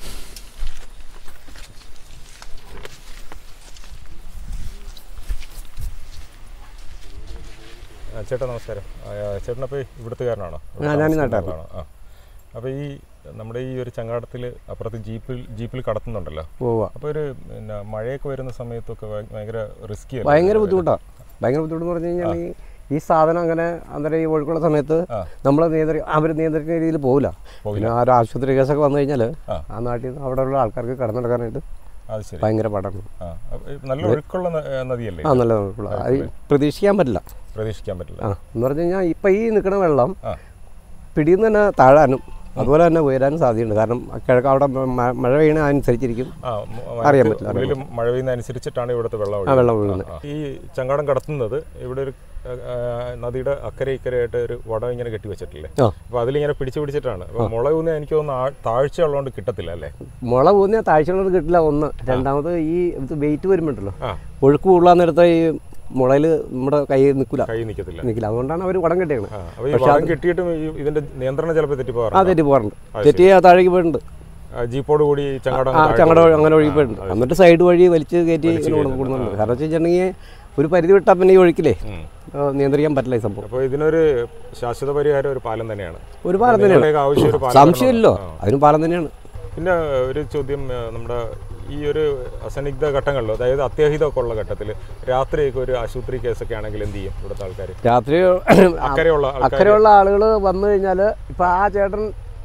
ആ, ചേട്ടാ നമസ്കാരം ആ, ചേട്ടൻ അപ്പോൾ ഇവിടുത്തുകാരനാണോ ആ, ഞാൻ ഈ നാട്ടുകാരനാണ്. ആ അപ്പോൾ ഈ നമ്മുടെ ഈ ഒരു ചങ്ങാടത്തിൽ അപ്പുറത്ത് ജീപ്പിൽ ജീപ്പിൽ കടത്തുന്നുണ്ടല്ലോ പോവുക അപ്പോൾ ഒരു പിന്നെ മഴയൊക്കെ വരുന്ന സമയത്തൊക്കെ ഭയ- ഭയങ്കര റിസ്കി ഭയങ്കര ബുദ്ധിമുട്ടാണ് ഭയങ്കര ബുദ്ധിമുട്ടെന്ന് പറഞ്ഞു കഴിഞ്ഞാൽ ഈ ഈ സാധനം അങ്ങനെ അന്നേരം ഈ ഒഴുക്കുള്ള സമയത്ത് ആ. നമ്മൾ നിയന്ത്രി അവർ നിയന്ത്രിക്കുന്ന രീതിയിൽ പോകില്ല പിന്നെ ആ ഒരു ആശുപത്രി കേസൊക്കെ വന്നു കഴിഞ്ഞാൽ ആ. ആ നാട്ടിൽ നിന്ന് അവിടെയുള്ള ആൾക്കാർക്ക് കടന്നു നടക്കാനായിട്ട് അത് ശരി ഭയങ്കര പാടാണ് ആ അപ്പൊ ഈ നല്ല ഒഴുക്കുള്ള ന- ഏ, നദിയല്ലേ ആ നല്ല ഒഴുക്കുള്ള അത് പ്രതീക്ഷിക്കാൻ പറ്റില്ല പ്രതീക്ഷിക്കാൻ പറ്റില്ല ആ എന്ന് പറഞ്ഞു കഴിഞ്ഞാൽ ഇപ്പം ഈ നിൽക്കുന്ന വെള്ളം ആ പിടിയിൽ നിന്ന് തന്നെ താഴാനും അതുപോലെ തന്നെ ഉയരാനും സാധ്യതയുണ്ട് കാരണം കിഴക്ക് അവിടെ മ- മഴ പെയ്യണ അനുസരിച്ചിരിക്കും ആ മ- അറിയാൻ വനത്ത് പറ്റില്ല, ഉള്ളിൽ മഴ പെയ്യുന്ന അനുസരിച്ചിട്ടാണ് ഇവിടുത്തെ വെള്ളം ആ ഒഴുകുന്നത്. വെള്ളം ഒഴുകുന്നത് ആ, ആ. ഈ ചങ്ങാടം കടത്തുന്നത് ഇവിടെ ഒരു ആ, ആ, നദിയുടെ അക്കരെ ഇക്കരയായിട്ട് ഒരു വടം ഇങ്ങനെ കെട്ടി വെച്ചിട്ടില്ലേ ആ അപ്പൊ അതിലിങ്ങനെ പിടിച്ചു പിടിച്ചിട്ടാണ് അപ്പൊ മുള ഊന്ന് എനിക്ക് തോന്നുന്നു ആ- താഴ്ച ഉള്ളതുകൊണ്ട് കിട്ടത്തില്ല അല്ലേ മുള പോകുന്ന താഴ്ചകളത് കിട്ടില്ല ഒന്ന് രണ്ടാമത് ഈ ഇത് വെയിറ്റ് വരുമ്പോണ്ടല്ലോ ആ ഒഴുക്ക് കൂടുതലാന്നിടത്ത് ഈ മുളയിൽ നമ്മുടെ കൈ നിൽക്കില്ല കൈ നിൽക്കത്തില്ല നിൽക്കില്ല അതുകൊണ്ടാണ് അവർ വടം കെട്ടിയത് ആ അപ്പൊ ഈ വടം കെട്ടിയിട്ടും ഈ ഇതിന്റെ നിയന്ത്രണം ചിലപ്പോൾ തെറ്റി ആ പോകാറുണ്ട് തെറ്റി പോകാറുണ്ട് തെറ്റി ആ താഴേക്ക് പോയിട്ടുണ്ട് ജീപ്പോട് കൂടി ഈ ചങ്ങാടം ആ താഴെ ചങ്ങട പോകും. അങ്ങനെ ഒഴുകി പോയിട്ടുണ്ട് എന്നിട്ട് സൈഡ് വഴി വലിച്ച് കയറ്റി ഇങ്ങനെ കൊണ്ട് കൂടുന്നുണ്ട് കാരണം വെച്ച് കഴിഞ്ഞിട്ടുണ്ടെങ്കിൽ ഒരു പരിധി വിട്ടാൽ പിന്നെ ഈ ഒഴുക്കിലേ ഉം. ആ, നിയന്ത്രിക്കാൻ പറ്റില്ല ഈ സംഭവം അപ്പൊ ഇതിനൊരു ശാശ്വത പരിഹാരം ഒരു പാലം തന്നെയാണ് ഒരു പാലം തന്നെയാണ് നിങ്ങളുടെയൊക്കെ ആവശ്യം ഒരു പാലം സംശയമില്ലല്ലോ ആ. അതിന് പാലം തന്നെയാണ് പിന്നെ ഒരു ചോദ്യം ആ, നമ്മുടെ ഈ ഒരു അസന്നിഗ്ധ ഘട്ടങ്ങളിലോ അതായത് അത്യാഹിതമൊക്കെ ഉള്ള ഘട്ടത്തിൽ രാത്രിയൊക്കെ ഒരു ആശുപത്രി കേസൊക്കെ ആണെങ്കിൽ എന്ത് ചെയ്യും ഇവിടുത്തെ ആൾക്കാർ രാത്രി അക്കരെയുള്ള ആൾക്കാർ അക്കരെയുള്ള ആളുകൾ വന്നു കഴിഞ്ഞാൽ ഇപ്പം ആ ചേട്ടൻ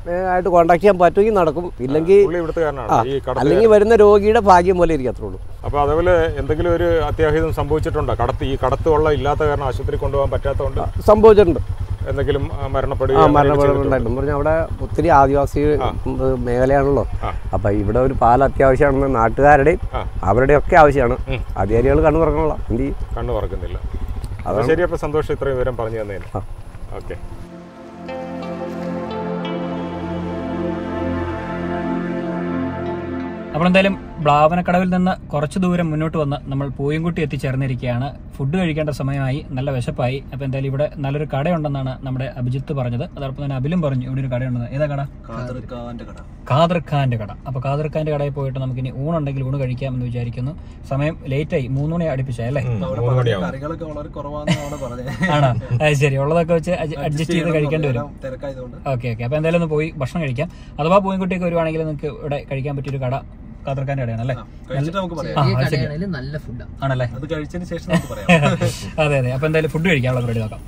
ആയിട്ട് കോൺടാക്ട് ചെയ്യാൻ പറ്റുമെങ്കിൽ നടക്കും ഇല്ലെങ്കിൽ പുള്ളി ഇവിടുത്തുകാരനാണ് ആ ഈ കടത്ത് അല്ലെങ്കിൽ വരുന്ന രോഗിയുടെ ഭാഗ്യം പോലെ ഇരിക്കും അത്രേ ഉള്ളൂ അപ്പോൾ അതേപോലെ എന്തെങ്കിലും ഒരു അത്യാഹിതം സംഭവിച്ചിട്ടുണ്ടോ കടത്ത് ഈ കടത്ത് വെള്ളം ഇല്ലാത്ത കാരണം ആശുപത്രി കൊണ്ടുപോകാൻ പറ്റാത്തതുകൊണ്ട് സംഭവിച്ചിട്ടുണ്ട് എന്തെങ്കിലും ആ, ആ മരണപ്പെടുകയോ അങ്ങനെ ചെയ്തിട്ടുണ്ടോ? മരണപ്പെടുന്നുണ്ടായിരുന്നു പറഞ്ഞാൽ അവിടെ ഒത്തിരി ആദിവാസി ഉം, മേഖലയാണല്ലോ ആ. അപ്പം ഇവിടെ ഒരു പാൽ അത്യാവശ്യമാണെന്ന് നാട്ടുകാരുടെയും ആ. അവരുടെയും ഒക്കെ ആവശ്യമാണ് അധികാരികൾ കണ്ണു തുറക്കണല്ലോ എന്ത് ചെയ്യും കണ്ണു തുറക്കുന്നില്ല അപ്പോൾ ശരി അപ്പോൾ സന്തോഷം ഇത്രയും വിവരം പറഞ്ഞു തന്നതിന് ആ. ഓക്കെ അപ്പോൾ എന്തായാലും ബ്ലാവനക്കടവിൽ നിന്ന് കുറച്ച് ദൂരം മുന്നോട്ട് വന്ന് നമ്മൾ പൂയംകുട്ടി എത്തിച്ചേർന്നിരിക്കുകയാണ് ഫുഡ് കഴിക്കേണ്ട സമയമായി നല്ല വിശപ്പായി അപ്പോൾ എന്തായാലും ഇവിടെ നല്ലൊരു കടയുണ്ടെന്നാണ് നമ്മുടെ അഭിജിത്ത് പറഞ്ഞത് അതോടൊപ്പം തന്നെ അബിലും പറഞ്ഞു ഇവിടെ ഒരു കടയുണ്ടെന്ന് ഏതാ കട ഖാദർ ഖാന്റെ കട അപ്പോൾ ഖാദർ ഖാന്റെ കടയിൽ പോയിട്ട് നമുക്ക് ഇനി ഊണുണ്ടെങ്കിൽ ഊണ് കഴിക്കാമെന്ന് വിചാരിക്കുന്നു സമയം ലേറ്റായി മൂന്ന് മണി അടുപ്പിച്ചല്ലേ മൂന്ന് മണിയാവും കറികളൊക്കെ വളരെ കുറവാണെന്ന് അവിടെ പറഞ്ഞത് ആണോ അത് ശരി ഉള്ളതൊക്കെ വെച്ച് അഡ്ജസ്റ്റ് ചെയ്ത് കഴിക്കേണ്ടി വരും തിരക്കായതുകൊണ്ട് ഓക്കെ ഓക്കെ അപ്പോൾ എന്തായാലും ഒന്ന് പോയി ഭക്ഷണം കഴിക്കാം അഥവാ പൂയംകുട്ടിയൊക്കെ വരുവാണെങ്കിൽ നിങ്ങൾക്ക് ഇവിടെ കഴിക്കാൻ പറ്റിയൊരു കട ഖാദർ ഖാന്റെ കടയാണ് അല്ലേ കഴിച്ചിട്ട് നമുക്ക് പറയാം ആ അത് ശരി കടയാണെങ്കിലും നല്ല ഫുഡാണ് ആണല്ലേ അത് കഴിച്ചതിന് ശേഷം നമുക്ക് പറയാം അതെ അതെ അപ്പൊ എന്തായാലും ഫുഡ് കഴിക്കാനുള്ള പരിപാടി നോക്കാം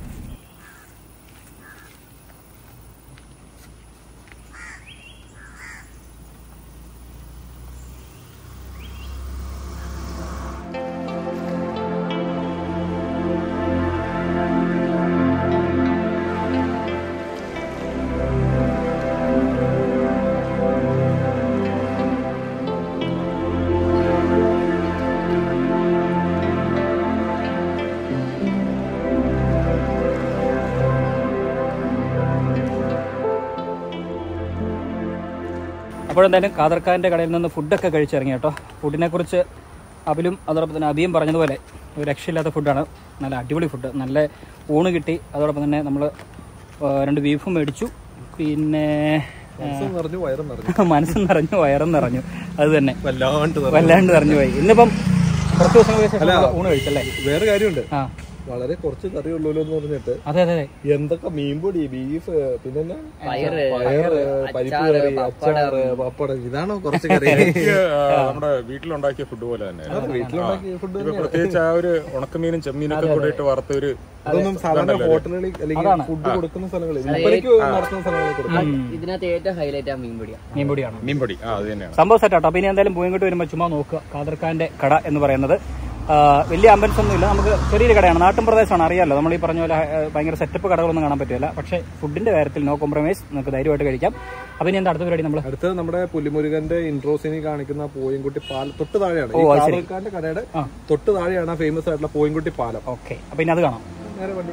അപ്പോഴെന്തായാലും ഖാദർഖാൻ്റെ കടയിൽ നിന്ന് ഫുഡൊക്കെ കഴിച്ചിറങ്ങി കേട്ടോ ഫുഡിനെ കുറിച്ച് അബിലും അതോടൊപ്പം തന്നെ അബിയും പറഞ്ഞതുപോലെ ഒരു രക്ഷയില്ലാത്ത ഫുഡാണ് നല്ല അടിപൊളി ഫുഡ് നല്ല ഊണ് കിട്ടി അതോടൊപ്പം തന്നെ നമ്മൾ രണ്ട് ബീഫും മേടിച്ചു പിന്നെ പറഞ്ഞു വയറും നിറഞ്ഞു മനസ്സും നിറഞ്ഞു വയറും നിറഞ്ഞു അത് തന്നെ വല്ലാണ്ട് വല്ലാണ്ട് നിറഞ്ഞു പോയി ഇന്നിപ്പം കുറച്ച് ദിവസങ്ങൾക്ക് ശേഷം നമ്മള് ഊണ് കഴിച്ചല്ലേ വേറെ കാര്യമുണ്ട് ആ വളരെ കുറച്ച് കറി ഉള്ളൂ എന്ന് പറഞ്ഞിട്ട് അതെ അതെ അതെ എന്തൊക്കെ മീൻപൊടി ബീഫ് പിന്നെ എന്നാ? പയറ്, പയറ് പരിപ്പ് അച്ചാറ്, കറി പപ്പടം. അച്ചാറ് പപ്പടം ഇതാണോ കുറച്ച് കറി എനിക്ക് ആ, നമ്മുടെ വീട്ടിലുണ്ടാക്കിയ ഫുഡ് പോലെ തന്നെ വീട്ടിലുണ്ടാക്കിയ ഫുഡ് ഇപ്പൊ പ്രത്യേകിച്ച് ആ ഒരു ഉണക്കമീനും ചെമ്മീനൊക്കെ കൂടെ ഇട്ട് വറുത്ത ഒരു അതൊന്നും സാധാരണ ഹോട്ടലുകളിൽ അല്ലെങ്കിൽ ഫുഡ് കൊടുക്കുന്ന സ്ഥലങ്ങളിൽ വിൽപ്പനയ്ക്ക് നടത്തുന്ന സ്ഥലങ്ങളിൽ കൊടുക്കും ഇതിനകത്ത് ഏറ്റവും ഹൈലൈറ്റ് ആ മീൻപൊടിയാണ് മീൻപൊടിയാണ് മീൻപൊടി ആ അത് തന്നെയാണ് സംഭവം സെറ്റാട്ടോ അപ്പൊ ഇനി എന്തായാലും പൂയങ്കോട്ട് വരുമ്പോൾ ചുമ്മാ നോക്കുക ഖാദർഖാന്റെ കട എന്ന് പറയുന്നത് ആ, വലിയ അമ്പൻസ് ഒന്നുമില്ല നമുക്ക് ചെറിയൊരു കടയാണ് നാട്ടിൻ പ്രദേശമാണ് അറിയാമല്ലോ നമ്മൾ ഈ പറഞ്ഞ പോലെ ആ, ഭയങ്കര സെറ്റപ്പ് കടകളൊന്നും കാണാൻ പറ്റില്ല പക്ഷേ ഫുഡിന്റെ കാര്യത്തിൽ നോ കോംപ്രമൈസ് നമുക്ക് ധൈര്യമായിട്ട് കഴിക്കാം അപ്പൊ ഇനി എന്താ അടുത്ത പരിപാടി നമ്മൾ അടുത്ത് നമ്മുടെ പുലിമുരുകന്റെ ഇൻട്രോസിനി കാണിക്കുന്ന പോയൻകുട്ടി പാലം തൊട്ട് താഴെയാണ് ഓ, ഈ അത് ശരി. കാതൽക്കാരന്റെ കടയുടെ ആ. തൊട്ട് താഴെയാണ് ഫേമസ് ആയിട്ടുള്ള പോയൻകുട്ടി പാലം ഓക്കെ അപ്പൊ ഇനി അത് കാണാം നേരെ വണ്ടി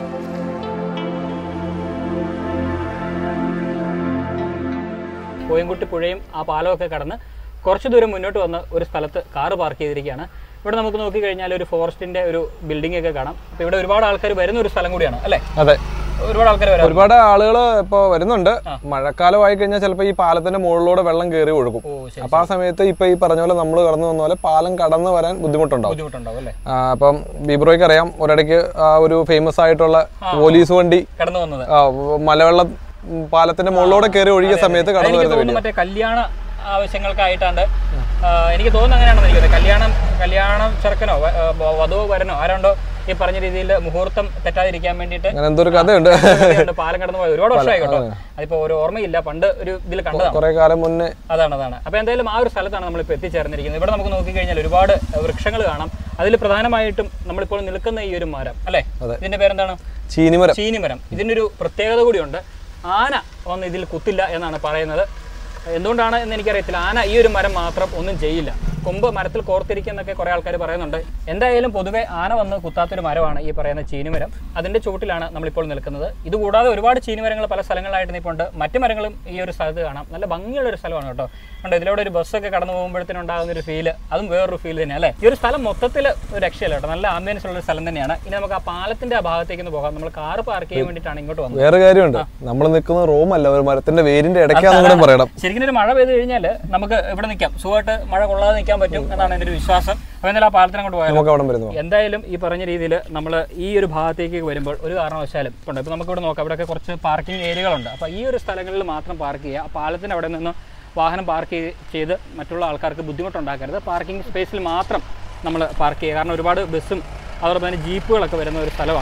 കോയംകുട്ടി പുഴയും ആ പാലമൊക്കെ കടന്ന് കുറച്ച് ദൂരം മുന്നോട്ട് വന്ന് ഒരു സ്ഥലത്ത് കാറ് പാർക്ക് ചെയ്തിരിക്കുകയാണ് ഇവിടെ നമുക്ക് നോക്കിക്കഴിഞ്ഞാൽ ഒരു ഫോറസ്റ്റിന്റെ ഒരു ബിൽഡിംഗ് ഒക്കെ കാണാം അപ്പൊ ഇവിടെ ഒരുപാട് ആൾക്കാർ വരുന്ന ഒരു സ്ഥലം കൂടിയാണ് അല്ലേ അതെ ഒരുപാട് ആൾക്കാർ വരാം ഒരുപാട് ആളുകൾ ഇപ്പൊ വരുന്നുണ്ട് മഴക്കാലമായി കഴിഞ്ഞാൽ ചിലപ്പോൾ ഈ പാലത്തിന്റെ മുകളിലൂടെ വെള്ളം കയറി ഒഴുകും ഓ ശരി അപ്പൊ ആ സമയത്ത് ഇപ്പൊ ഈ പറഞ്ഞ പോലെ നമ്മൾ കടന്നു വന്ന പോലെ പാലം കടന്നു വരാൻ ബുദ്ധിമുട്ടുണ്ടാവും ബുദ്ധിമുട്ടുണ്ടാവും അല്ലേ ആ, അപ്പം ബീബ്രോയ്ക്ക് അറിയാം ഒരിടയ്ക്ക് ആ ഒരു ഫേമസ് ആയിട്ടുള്ള പോലീസ് വണ്ടി കടന്നു വന്നത് ആ, മലവെള്ളം ഉം, പാലത്തിന്റെ മുകളിലൂടെ കയറി ഒഴുകിയ സമയത്ത് കടന്നു എനിക്ക് വരുന്ന തോന്നുന്നു മറ്റേ കല്യാണ ആവശ്യങ്ങൾക്കായിട്ടാണ്ട് ആ, എനിക്ക് തോന്നുന്നു അങ്ങനെയാണെന്ന് എനിക്ക് തോന്നുന്നത് കല്യാണം കല്യാണം ചെറുക്കനോ വ- ആ, വ- വധുവോ വരനോ ആരുണ്ടോ ഈ പറഞ്ഞ രീതിയിൽ മുഹൂർത്തം തെറ്റാതിരിക്കാൻ വേണ്ടിയിട്ട് അങ്ങനെ എന്തോ ഒരു കഥയുണ്ട് ഉണ്ട്. പാലം കടന്നു പോയത് ഒരുപാട് വർഷമായി കേട്ടോ അതിപ്പോ ഒരു ഓർമ്മയില്ല പണ്ട് ഒരു ഇതിൽ കണ്ടതാണ് കുറെ കാലം മുന്നേ അതാണ് അതാണ് അപ്പൊ എന്തായാലും ആ ഒരു സ്ഥലത്താണ് നമ്മളിപ്പോൾ എത്തിച്ചേർന്നിരിക്കുന്നത് ഇവിടെ നമുക്ക് നോക്കിക്കഴിഞ്ഞാൽ ഒരുപാട് വൃക്ഷങ്ങൾ കാണാം അതിൽ പ്രധാനമായിട്ടും നമ്മളിപ്പോൾ നിൽക്കുന്ന ഈ ഒരു മരം അല്ലേ ഇതിന്റെ പേരെന്താണ് ചീനിമരം ചീനിമരം ഇതിൻ്റെ ഒരു പ്രത്യേകത കൂടിയുണ്ട് ആന വന്ന് ഇതിൽ കുത്തില്ല എന്നാണ് പറയുന്നത് എന്തുകൊണ്ടാണ് എന്ന് എനിക്കറിയത്തില്ല ആന ഈ ഒരു മരം മാത്രം ഒന്നും ചെയ്യില്ല കൊമ്പ് മരത്തിൽ കോർത്തിരിക്കുന്നൊക്കെ കുറേ ആൾക്കാർ പറയുന്നുണ്ട് എന്തായാലും പൊതുവെ ആന വന്ന് കുത്താത്തൊരു മരമാണ് ഈ പറയുന്ന ചീനിമരം അതിൻ്റെ ചുവട്ടിലാണ് നമ്മളിപ്പോൾ നിൽക്കുന്നത് ഇതുകൂടാതെ ഒരുപാട് ചീനിമരങ്ങൾ പല സ്ഥലങ്ങളിലായിട്ട് നിൽപ്പുണ്ട് മറ്റു മരങ്ങളും ഈ ഒരു സ്ഥലത്ത് കാണാം നല്ല ഭംഗിയുള്ള ഒരു സ്ഥലമാണ് കേട്ടോ ഉണ്ട് ഇതിലൂടെ ഒരു ബസ്സൊക്കെ കടന്നു പോകുമ്പോഴത്തേനും ഉണ്ടാകുന്ന ഒരു ഫീല് അതും വേറൊരു ഫീൽ തന്നെയാണ് അല്ലേ ഈ ഒരു സ്ഥലം മൊത്തത്തിൽ ഒരു രക്ഷയില്ല കേട്ടോ നല്ല ആംബിയൻസ് ഉള്ള ഒരു സ്ഥലം തന്നെയാണ് ഇനി നമുക്ക് ആ പാലത്തിന്റെ ആ ഭാഗത്തേക്ക് ഒന്ന് പോകാം നമ്മൾ കാറ് പാർക്ക് ചെയ്യാൻ വേണ്ടിയിട്ടാണ് ഇങ്ങോട്ട് വന്നത് വേറെ കാര്യമുണ്ട് നമ്മൾ നിൽക്കുന്ന റൂമല്ല ഒരു മരത്തിന്റെ വേരിന്റെ ഇടയ്ക്കാന്ന് കൂടെ പറയണം ശരിക്കും ഒരു മഴ പെയ്ത് കഴിഞ്ഞാൽ നമുക്ക് ഇവിടെ നിൽക്കാം സുഖമായിട്ട് മഴ കൊള്ളാതെ നിൽക്കാൻ പറ്റും എന്നാണ് എൻ്റെ ഒരു വിശ്വാസം അപ്പോൾ എന്തായാലും ആ പാലത്തിന് അങ്ങോട്ട് പോയാലോ നമുക്ക് അവിടെ വരുന്നു എന്തായാലും ഈ പറഞ്ഞ രീതിയിൽ നമ്മൾ ഈ ഒരു ഭാഗത്തേക്ക് വരുമ്പോൾ ഒരു കാരണവശാലും ഉണ്ട് ഇപ്പോൾ നമുക്ക് ഇവിടെ നോക്കാം ഇവിടെയൊക്കെ കുറച്ച് പാർക്കിംഗ് ഏരിയകളുണ്ട് അപ്പോൾ ഈ ഒരു സ്ഥലങ്ങളിൽ മാത്രം പാർക്ക് ചെയ്യുക ആ പാലത്തിന് അവിടെ നിന്ന് വാഹനം പാർക്ക് ചെയ്ത് മറ്റുള്ള ആൾക്കാർക്ക് ബുദ്ധിമുട്ടുണ്ടാക്കരുത് പാർക്കിംഗ് സ്പേസിൽ മാത്രം നമ്മൾ പാർക്ക് ചെയ്യുക കാരണം ഒരുപാട് ബസ്സും അതോടൊപ്പം തന്നെ ജീപ്പുകളൊക്കെ വരുന്ന ഒരു സ്ഥലമാണ്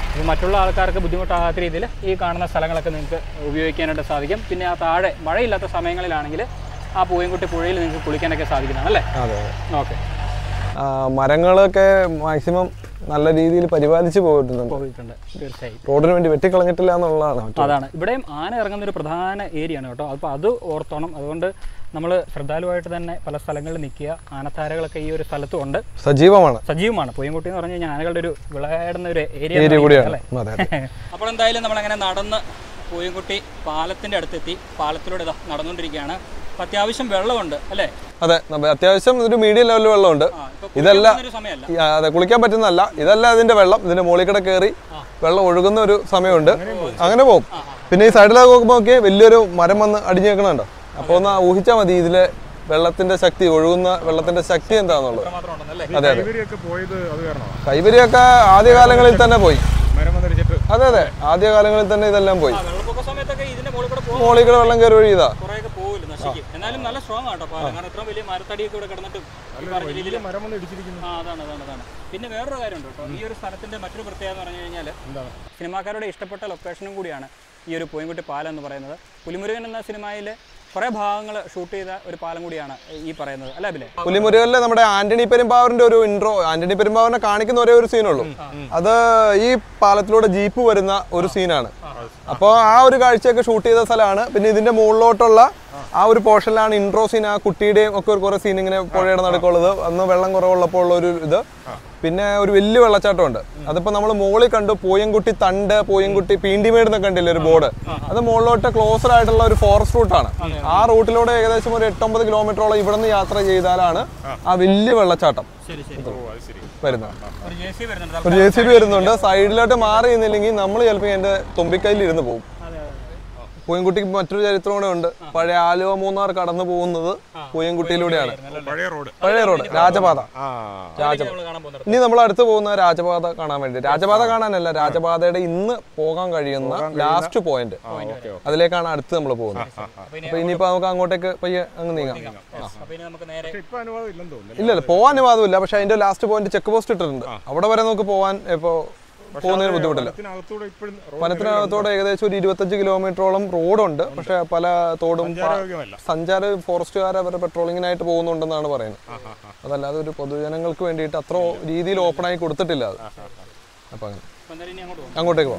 അപ്പോൾ മറ്റുള്ള ആൾക്കാർക്ക് ബുദ്ധിമുട്ടാകാത്ത രീതിയിൽ ഈ കാണുന്ന സ്ഥലങ്ങളൊക്കെ നിങ്ങൾക്ക് ഉപയോഗിക്കാനായിട്ട് സാധിക്കും പിന്നെ ആ താഴെ മഴയില്ലാത്ത സമയങ്ങളിലാണെങ്കിൽ ആ പൂയംകുട്ടി പുഴയിൽ നിങ്ങൾക്ക് കുളിക്കാനൊക്കെ സാധിക്കുന്നതാണ് അല്ലേ അതെ ഓക്കെ ആ, മരങ്ങളൊക്കെ മാക്സിമം നല്ല രീതിയിൽ പരിപാലിച്ച് പോയിട്ടുണ്ട് പോയിട്ടുണ്ട് തീർച്ചയായും റോഡിന് വേണ്ടി വെട്ടിക്കളഞ്ഞിട്ടില്ല എന്നുള്ളതാണ് മറ്റൊരു- അതാണ് ഇവിടെയും ആന ഇറങ്ങുന്ന ഒരു പ്രധാന ഏരിയ ആണ് കേട്ടോ അപ്പോൾ അത് ഓർത്തോണം അതുകൊണ്ട് നമ്മൾ ശ്രദ്ധാലുവായിട്ട് തന്നെ പല സ്ഥലങ്ങളിൽ നിൽക്കുക ആനത്താരകളൊക്കെ ഈ ഒരു സ്ഥലത്തും ഉണ്ട് സജീവമാണ് സജീവമാണ് പൂയംകുട്ടി എന്ന് പറഞ്ഞു കഴിഞ്ഞാൽ ആനകളുടെ ഒരു വിളയാടുന്ന ഒരു ഏരിയ ഏരിയ കൂടിയാണ് അതെ അതെ അപ്പോൾ എന്തായാലും നമ്മളങ്ങനെ നടന്ന് പൂയംകുട്ടി പാലത്തിൻ്റെ അടുത്തെത്തി പാലത്തിലൂടെ ഇതാ നടന്നുകൊണ്ടിരിക്കുകയാണ് അപ്പോൾ അത്യാവശ്യം വെള്ളമുണ്ട് അല്ലേ അതെ നമ്മ- അത്യാവശ്യം ഒരു മീഡിയം ലെവലിൽ വെള്ളമുണ്ട് ആ ഇപ്പോൾ ഇതല്ല ഒരു സമയമല്ല ഈ, ആ, അതെ കുളിക്കാൻ പറ്റുന്നതല്ല ഇതല്ല ഇതിന്റെ വെള്ളം ഇതിന്റെ മുകളിൽ കൂടെ കയറി വെള്ളം ഒഴുകുന്ന ഒരു സമയമുണ്ട് അങ്ങനെ പോകും പിന്നെ ഈ സൈഡിലേക്ക് നോക്കുമ്പോൾ നോക്കി വലിയൊരു മരം വന്ന് അടിഞ്ഞു വെക്കണുണ്ടോ അപ്പോൾ ഒന്ന് ഊഹിച്ചാൽ മതി ഇതിലെ വെള്ളത്തിന്റെ ശക്തി ഒഴുകുന്ന വെള്ളത്തിന്റെ ശക്തി എന്താണെന്നുള്ളത് മാത്രം ഉണ്ടെന്നല്ലേ അതെ അതെ ഇവരെയൊക്കെ പോയത് അത് കാരണമാണ് കൈവരിയൊക്കെ ആദ്യകാലങ്ങളിൽ തന്നെ പോയി മരം വന്നിരിച്ചിട്ട് അതെ അതെ ആദ്യകാലങ്ങളിൽ തന്നെ ഇതെല്ലാം പോയി ആ വെള്ളപ്പൊക്ക സമയത്തൊക്കെ ഇതിന്റെ മുകളിൽ കൂടെ പോകും മുകളിൽ കൂടെ വെള്ളം കയറി ഒഴുകിയതാ കുറേയൊക്കെ പോകില്ല നശിക്കും എന്നാലും നല്ല സ്ട്രോങ് ആട്ടോ പാലം കാരണം ഇത്രയും വലിയ മരത്തടിയൊക്കെ ഇവിടെ കിടന്നിട്ട് ഈ പറഞ്ഞ രീതിയിൽ മരം വന്ന് ഇടിച്ചിരിക്കുന്നു ആ അതാണ് അതാണ് അതാണ് പിന്നെ വേറൊരു കാര്യമുണ്ട് കേട്ടോ ഈ ഒരു സ്ഥലത്തിന്റെ മറ്റൊരു പ്രത്യേകത എന്ന് പറഞ്ഞു കഴിഞ്ഞാൽ സിനിമാക്കാരുടെ ഇഷ്ടപ്പെട്ട ലൊക്കേഷനും കൂടിയാണ് ഈ ഒരു പൂയംകുട്ടി പാലം എന്ന് പറയുന്നത് പുലിമുരുകൻ എന്ന സിനിമയിൽ കുറേ ഭാഗങ്ങൾ ഷൂട്ട് ചെയ്ത ഒരു പാലം കൂടിയാണ് ഈ പറയുന്നത് അല്ല അഭിലേ പുലിമുരുകനിലെ നമ്മുടെ ആന്റണി പെരുമ്പാവൂരിന്റെ ഒരു ഇൻട്രോ ആന്റണി പെരുമ്പാവൂരിനെ കാണിക്കുന്ന ഒരേ ഒരു സീനുള്ളൂ അത് ഈ പാലത്തിലൂടെ ജീപ്പ് വരുന്ന ഒരു സീനാണ് അപ്പോൾ ആ ഒരു കാഴ്ചയൊക്കെ ഷൂട്ട് ചെയ്ത സ്ഥലമാണ് പിന്നെ ഇതിന്റെ മുകളിലോട്ടുള്ള ആ ഒരു പോർഷനിലാണ് ഇൻട്രോ സീൻ ആ കുട്ടിയുടെയും ഒക്കെ ഒരു കുറെ സീൻ ഇങ്ങനെ പുഴയുടെ നടുക്കുള്ളത് അന്ന് വെള്ളം കുറവുള്ളപ്പോൾ ഉള്ള ഒരു ഇത് പിന്നെ ഒരു വലിയ വെള്ളച്ചാട്ടമുണ്ട് അതിപ്പോ നമ്മൾ മുകളിൽ കണ്ടു പൂയംകുട്ടി തണ്ട് പൂയംകുട്ടി പീണ്ടിമേട് എന്നൊക്കെ കണ്ടില്ലേ ഒരു ബോർഡ് അത് മുകളിലോട്ട് ക്ലോസർ ആയിട്ടുള്ള ഒരു ഫോറസ്റ്റ് റൂട്ടാണ് ആ റൂട്ടിലൂടെ ഏകദേശം ഒരു എട്ടൊമ്പത് കിലോമീറ്ററോളം ഇവിടെ നിന്ന് യാത്ര ചെയ്താലാണ് ആ വലിയ വെള്ളച്ചാട്ടം ശരി ശരി വരുന്നത് ഒരു ജെ സി വരുന്നുണ്ട് ഒരു ജെ സി ബി വരുന്നുണ്ട് സൈഡിലോട്ട് മാറി നിന്നില്ലെങ്കിൽ നമ്മൾ ചിലപ്പോൾ എൻ്റെ തുമ്പിക്കൈയിൽ ഇരുന്ന് പോകും അതെ അതെ പൂയംകുട്ടിക്ക് മറ്റൊരു ചരിത്രം കൂടെ ഉണ്ട് പഴയ ആലുവ മൂന്നാർ കടന്നു പോകുന്നത് പൂയംകുട്ടിയിലൂടെയാണ് പഴയ റോഡ് പഴയ റോഡ് രാജപാത ആ രാജ നമ്മൾ കാണാൻ പോകുന്നത് ഇനി നമ്മൾ അടുത്ത് പോകുന്ന രാജപാത കാണാൻ വേണ്ടി രാജപാത കാണാനല്ല രാജപാതയുടെ ഇന്ന് പോകാൻ കഴിയുന്ന ലാസ്റ്റ് പോയിന്റ് അതിലേക്കാണ് അടുത്ത് നമ്മൾ പോകുന്നത് അപ്പൊ ഇനിയിപ്പോ നമുക്ക് അങ്ങോട്ടേക്ക് പയ്യെ അങ്ങ് നീങ്ങാം അപ്പോൾ ഇനി നമുക്ക് നേരെ ഇപ്പൊ അനുവാദം ഇല്ലെന്ന് തോന്നുന്നു ഇല്ല ഇല്ല പോകാൻ അനുവാദമില്ല പക്ഷെ അതിന്റെ ലാസ്റ്റ് പോയിന്റ് ചെക്ക് പോസ്റ്റ് ഇട്ടിട്ടുണ്ട് അവിടെ വരെ നമുക്ക് പോകാൻ ഇപ്പോ പോകുന്നതിന് ബുദ്ധിമുട്ടില്ല വനത്തിനകത്തൂടെ ഇപ്പോഴും വനത്തിനകത്തോടെ ഏകദേശം ഒരു ഇരുപത്തഞ്ച് കിലോമീറ്ററോളം റോഡുണ്ട് പക്ഷെ പല തോടും പ- സഞ്ചാരയോഗ്യമല്ല സഞ്ചാര ഫോറസ്റ്റുകാർ അവരുടെ പെട്രോളിങ്ങിനായിട്ട് പോകുന്നുണ്ടെന്നാണ് പറയുന്നത് അതല്ലാതെ ഒരു പൊതുജനങ്ങൾക്ക് വേണ്ടിയിട്ട് അത്ര രീതിയിൽ ഓപ്പൺ ആയി കൊടുത്തിട്ടില്ല അത് അപ്പൊ അങ്ങനെ അപ്പോൾ എന്തായാലും ഇനി അങ്ങോട്ട് പോകും അങ്ങോട്ടേക്ക്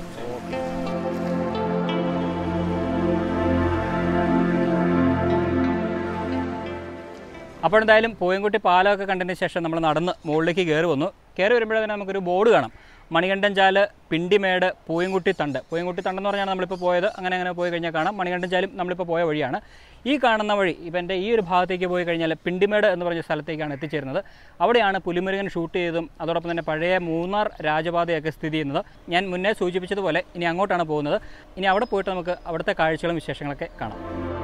പോകാം അപ്പോൾ എന്തായാലും പൂയംകുട്ടി പാലമൊക്കെ കണ്ടതിന് ശേഷം നമ്മൾ നടന്ന് മുകളിലേക്ക് കയറി വന്നു കയറി വരുമ്പോഴേ തന്നെ നമുക്കൊരു ബോർഡ് കാണാം മണികണ്ഠൻ ചാല് പിണ്ടിമേട് പൂയംകുട്ടി തണ്ട് പൂയംകുട്ടി തണ്ടെന്ന് പറഞ്ഞാണ് നമ്മളിപ്പോൾ പോയത് അങ്ങനെ അങ്ങനെ പോയി കഴിഞ്ഞാൽ കാണാം മണികണ്ഠൻ ചാലും നമ്മളിപ്പോൾ പോയ വഴിയാണ് ഈ കാണുന്ന വഴി ഇപ്പം എൻ്റെ ഈ ഒരു ഭാഗത്തേക്ക് പോയി കഴിഞ്ഞാൽ പിണ്ടിമേട് എന്ന് പറഞ്ഞ സ്ഥലത്തേക്കാണ് എത്തിച്ചേരുന്നത് അവിടെയാണ് പുലിമുരുകൻ ഷൂട്ട് ചെയ്തതും അതോടൊപ്പം തന്നെ പഴയ മൂന്നാർ രാജപാതയൊക്കെ സ്ഥിതി ചെയ്യുന്നത് ഞാൻ മുന്നേ സൂചിപ്പിച്ചതുപോലെ ഇനി അങ്ങോട്ടാണ് പോകുന്നത് ഇനി അവിടെ പോയിട്ട് നമുക്ക് അവിടുത്തെ കാഴ്ചകളും വിശേഷങ്ങളൊക്കെ കാണാം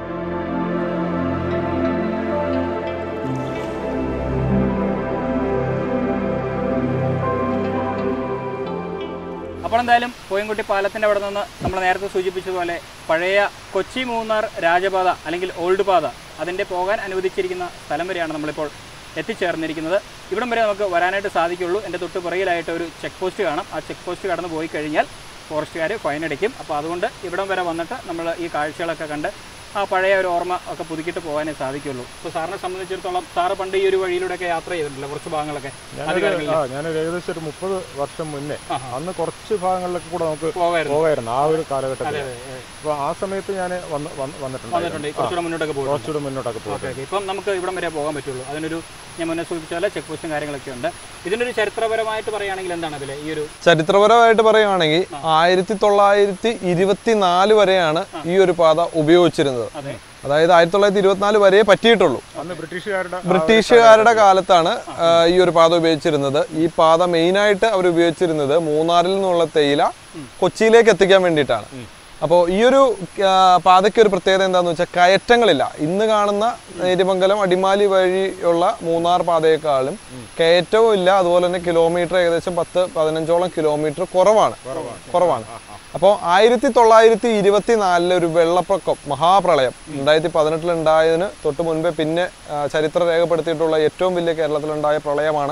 അപ്പോൾ എന്തായാലും പൂയംകുട്ടി പാലത്തിൻ്റെ അവിടെ നിന്ന് നമ്മൾ നേരത്തെ സൂചിപ്പിച്ചതുപോലെ പഴയ കൊച്ചി മൂന്നാർ രാജപാത അല്ലെങ്കിൽ ഓൾഡ് പാത അതിൻ്റെ പോകാൻ അനുവദിച്ചിരിക്കുന്ന സ്ഥലം വരെയാണ് നമ്മളിപ്പോൾ എത്തിച്ചേർന്നിരിക്കുന്നത് ഇവിടം വരെ നമുക്ക് വരാനായിട്ട് സാധിക്കുള്ളൂ എൻ്റെ തൊട്ട് പുറകിലായിട്ട് ഒരു ചെക്ക് പോസ്റ്റ് കാണാം ആ ചെക്ക് പോസ്റ്റ് കടന്ന് പോയി കഴിഞ്ഞാൽ ഫോറസ്റ്റുകാർ ഫൈൻ അടിക്കും അപ്പോൾ അതുകൊണ്ട് ഇവിടം വരെ വന്നിട്ട് നമ്മൾ ഈ കാഴ്ചകളൊക്കെ കണ്ട് ആ പഴയ ഒരു ഓർമ്മ ഒക്കെ പുതുക്കിയിട്ട് പോകാനേ സാധിക്കുള്ളൂ ഇപ്പോൾ സാറിനെ സംബന്ധിച്ചിടത്തോളം സാറ് പണ്ട് ഈ ഒരു വഴിയിലൂടെയൊക്കെ യാത്ര ചെയ്തിട്ടുണ്ടല്ലോ കുറച്ച് ഭാഗങ്ങളൊക്കെ ഞാനൊരു ആ ഞാനൊരു ഏകദേശം ഒരു മുപ്പത് വർഷം മുന്നേ അന്ന് കുറച്ച് ഭാഗങ്ങളിലൊക്കെ കൂടെ നമുക്ക് പോകായിരുന്നു പോകായിരുന്നു ആ ഒരു കാലഘട്ടത്തിൽ അപ്പോൾ ആ സമയത്ത് ഞാൻ വന്ന് വന്ന് വന്നിട്ടുണ്ട് വന്നിട്ടുണ്ട് കുറച്ചുകൂടെ മുന്നോട്ടൊക്കെ പോകും കുറച്ചുകൂടെ മുന്നോട്ടൊക്കെ പോകും ഓക്കെ ഓക്കെ ഇപ്പം നമുക്ക് ഇവിടം വരെ പോകാൻ പറ്റുള്ളൂ അതിനൊരു ഞാൻ മുന്നേ സൂചിപ്പിച്ച പോലെ ചെക്ക് പോസ്റ്റും കാര്യങ്ങളൊക്കെ ഉണ്ട് ഇതിൻ്റെ ഒരു ചരിത്രപരമായിട്ട് പറയുകയാണെങ്കിൽ എന്താണ് അതിൽ ഈ ഒരു ചരിത്രപരമായിട്ട് പറയുകയാണെങ്കിൽ ആയിരത്തി തൊള്ളായിരത്തി ഇരുപത്തിനാല് വരെയാണ് ഈ ഒരു പാത ഉപയോഗിച്ചിരുന്നത് അതെ അതായത് ആയിരത്തി തൊള്ളായിരത്തി ഇരുപത്തിനാല് വരെ പറ്റിയിട്ടുള്ളൂ അന്ന് ബ്രിട്ടീഷുകാരുടെ ബ്രിട്ടീഷുകാരുടെ കാലത്താണ് ആ, ഈ ഒരു പാത ഉപയോഗിച്ചിരുന്നത് ഈ പാത മെയിനായിട്ട് അവർ ഉപയോഗിച്ചിരുന്നത് മൂന്നാറിൽ നിന്നുള്ള തേയില കൊച്ചിയിലേക്ക് എത്തിക്കാൻ വേണ്ടിയിട്ടാണ് അപ്പോൾ ഈ ഒരു ആ, പാതയ്ക്ക് ഒരു പ്രത്യേകത എന്താണെന്ന് വെച്ചാൽ കയറ്റങ്ങളില്ല ഇന്ന് കാണുന്ന നേരിമംഗലം അടിമാലി വഴിയുള്ള മൂന്നാർ പാതയെക്കാളും കയറ്റവും ഇല്ല അതുപോലെ തന്നെ കിലോമീറ്റർ ഏകദേശം പത്ത് പതിനഞ്ചോളം കിലോമീറ്റർ കുറവാണ് കുറവാണ് അപ്പോൾ ആയിരത്തി തൊള്ളായിരത്തി ഇരുപത്തി നാലിലെ ഒരു വെള്ളപ്പൊക്കം മഹാപ്രളയം രണ്ടായിരത്തി പതിനെട്ടിൽ ഉണ്ടായതിന് തൊട്ട് മുൻപേ പിന്നെ ആ, ചരിത്രം രേഖപ്പെടുത്തിയിട്ടുള്ള ഏറ്റവും വലിയ കേരളത്തിലുണ്ടായ പ്രളയമാണ്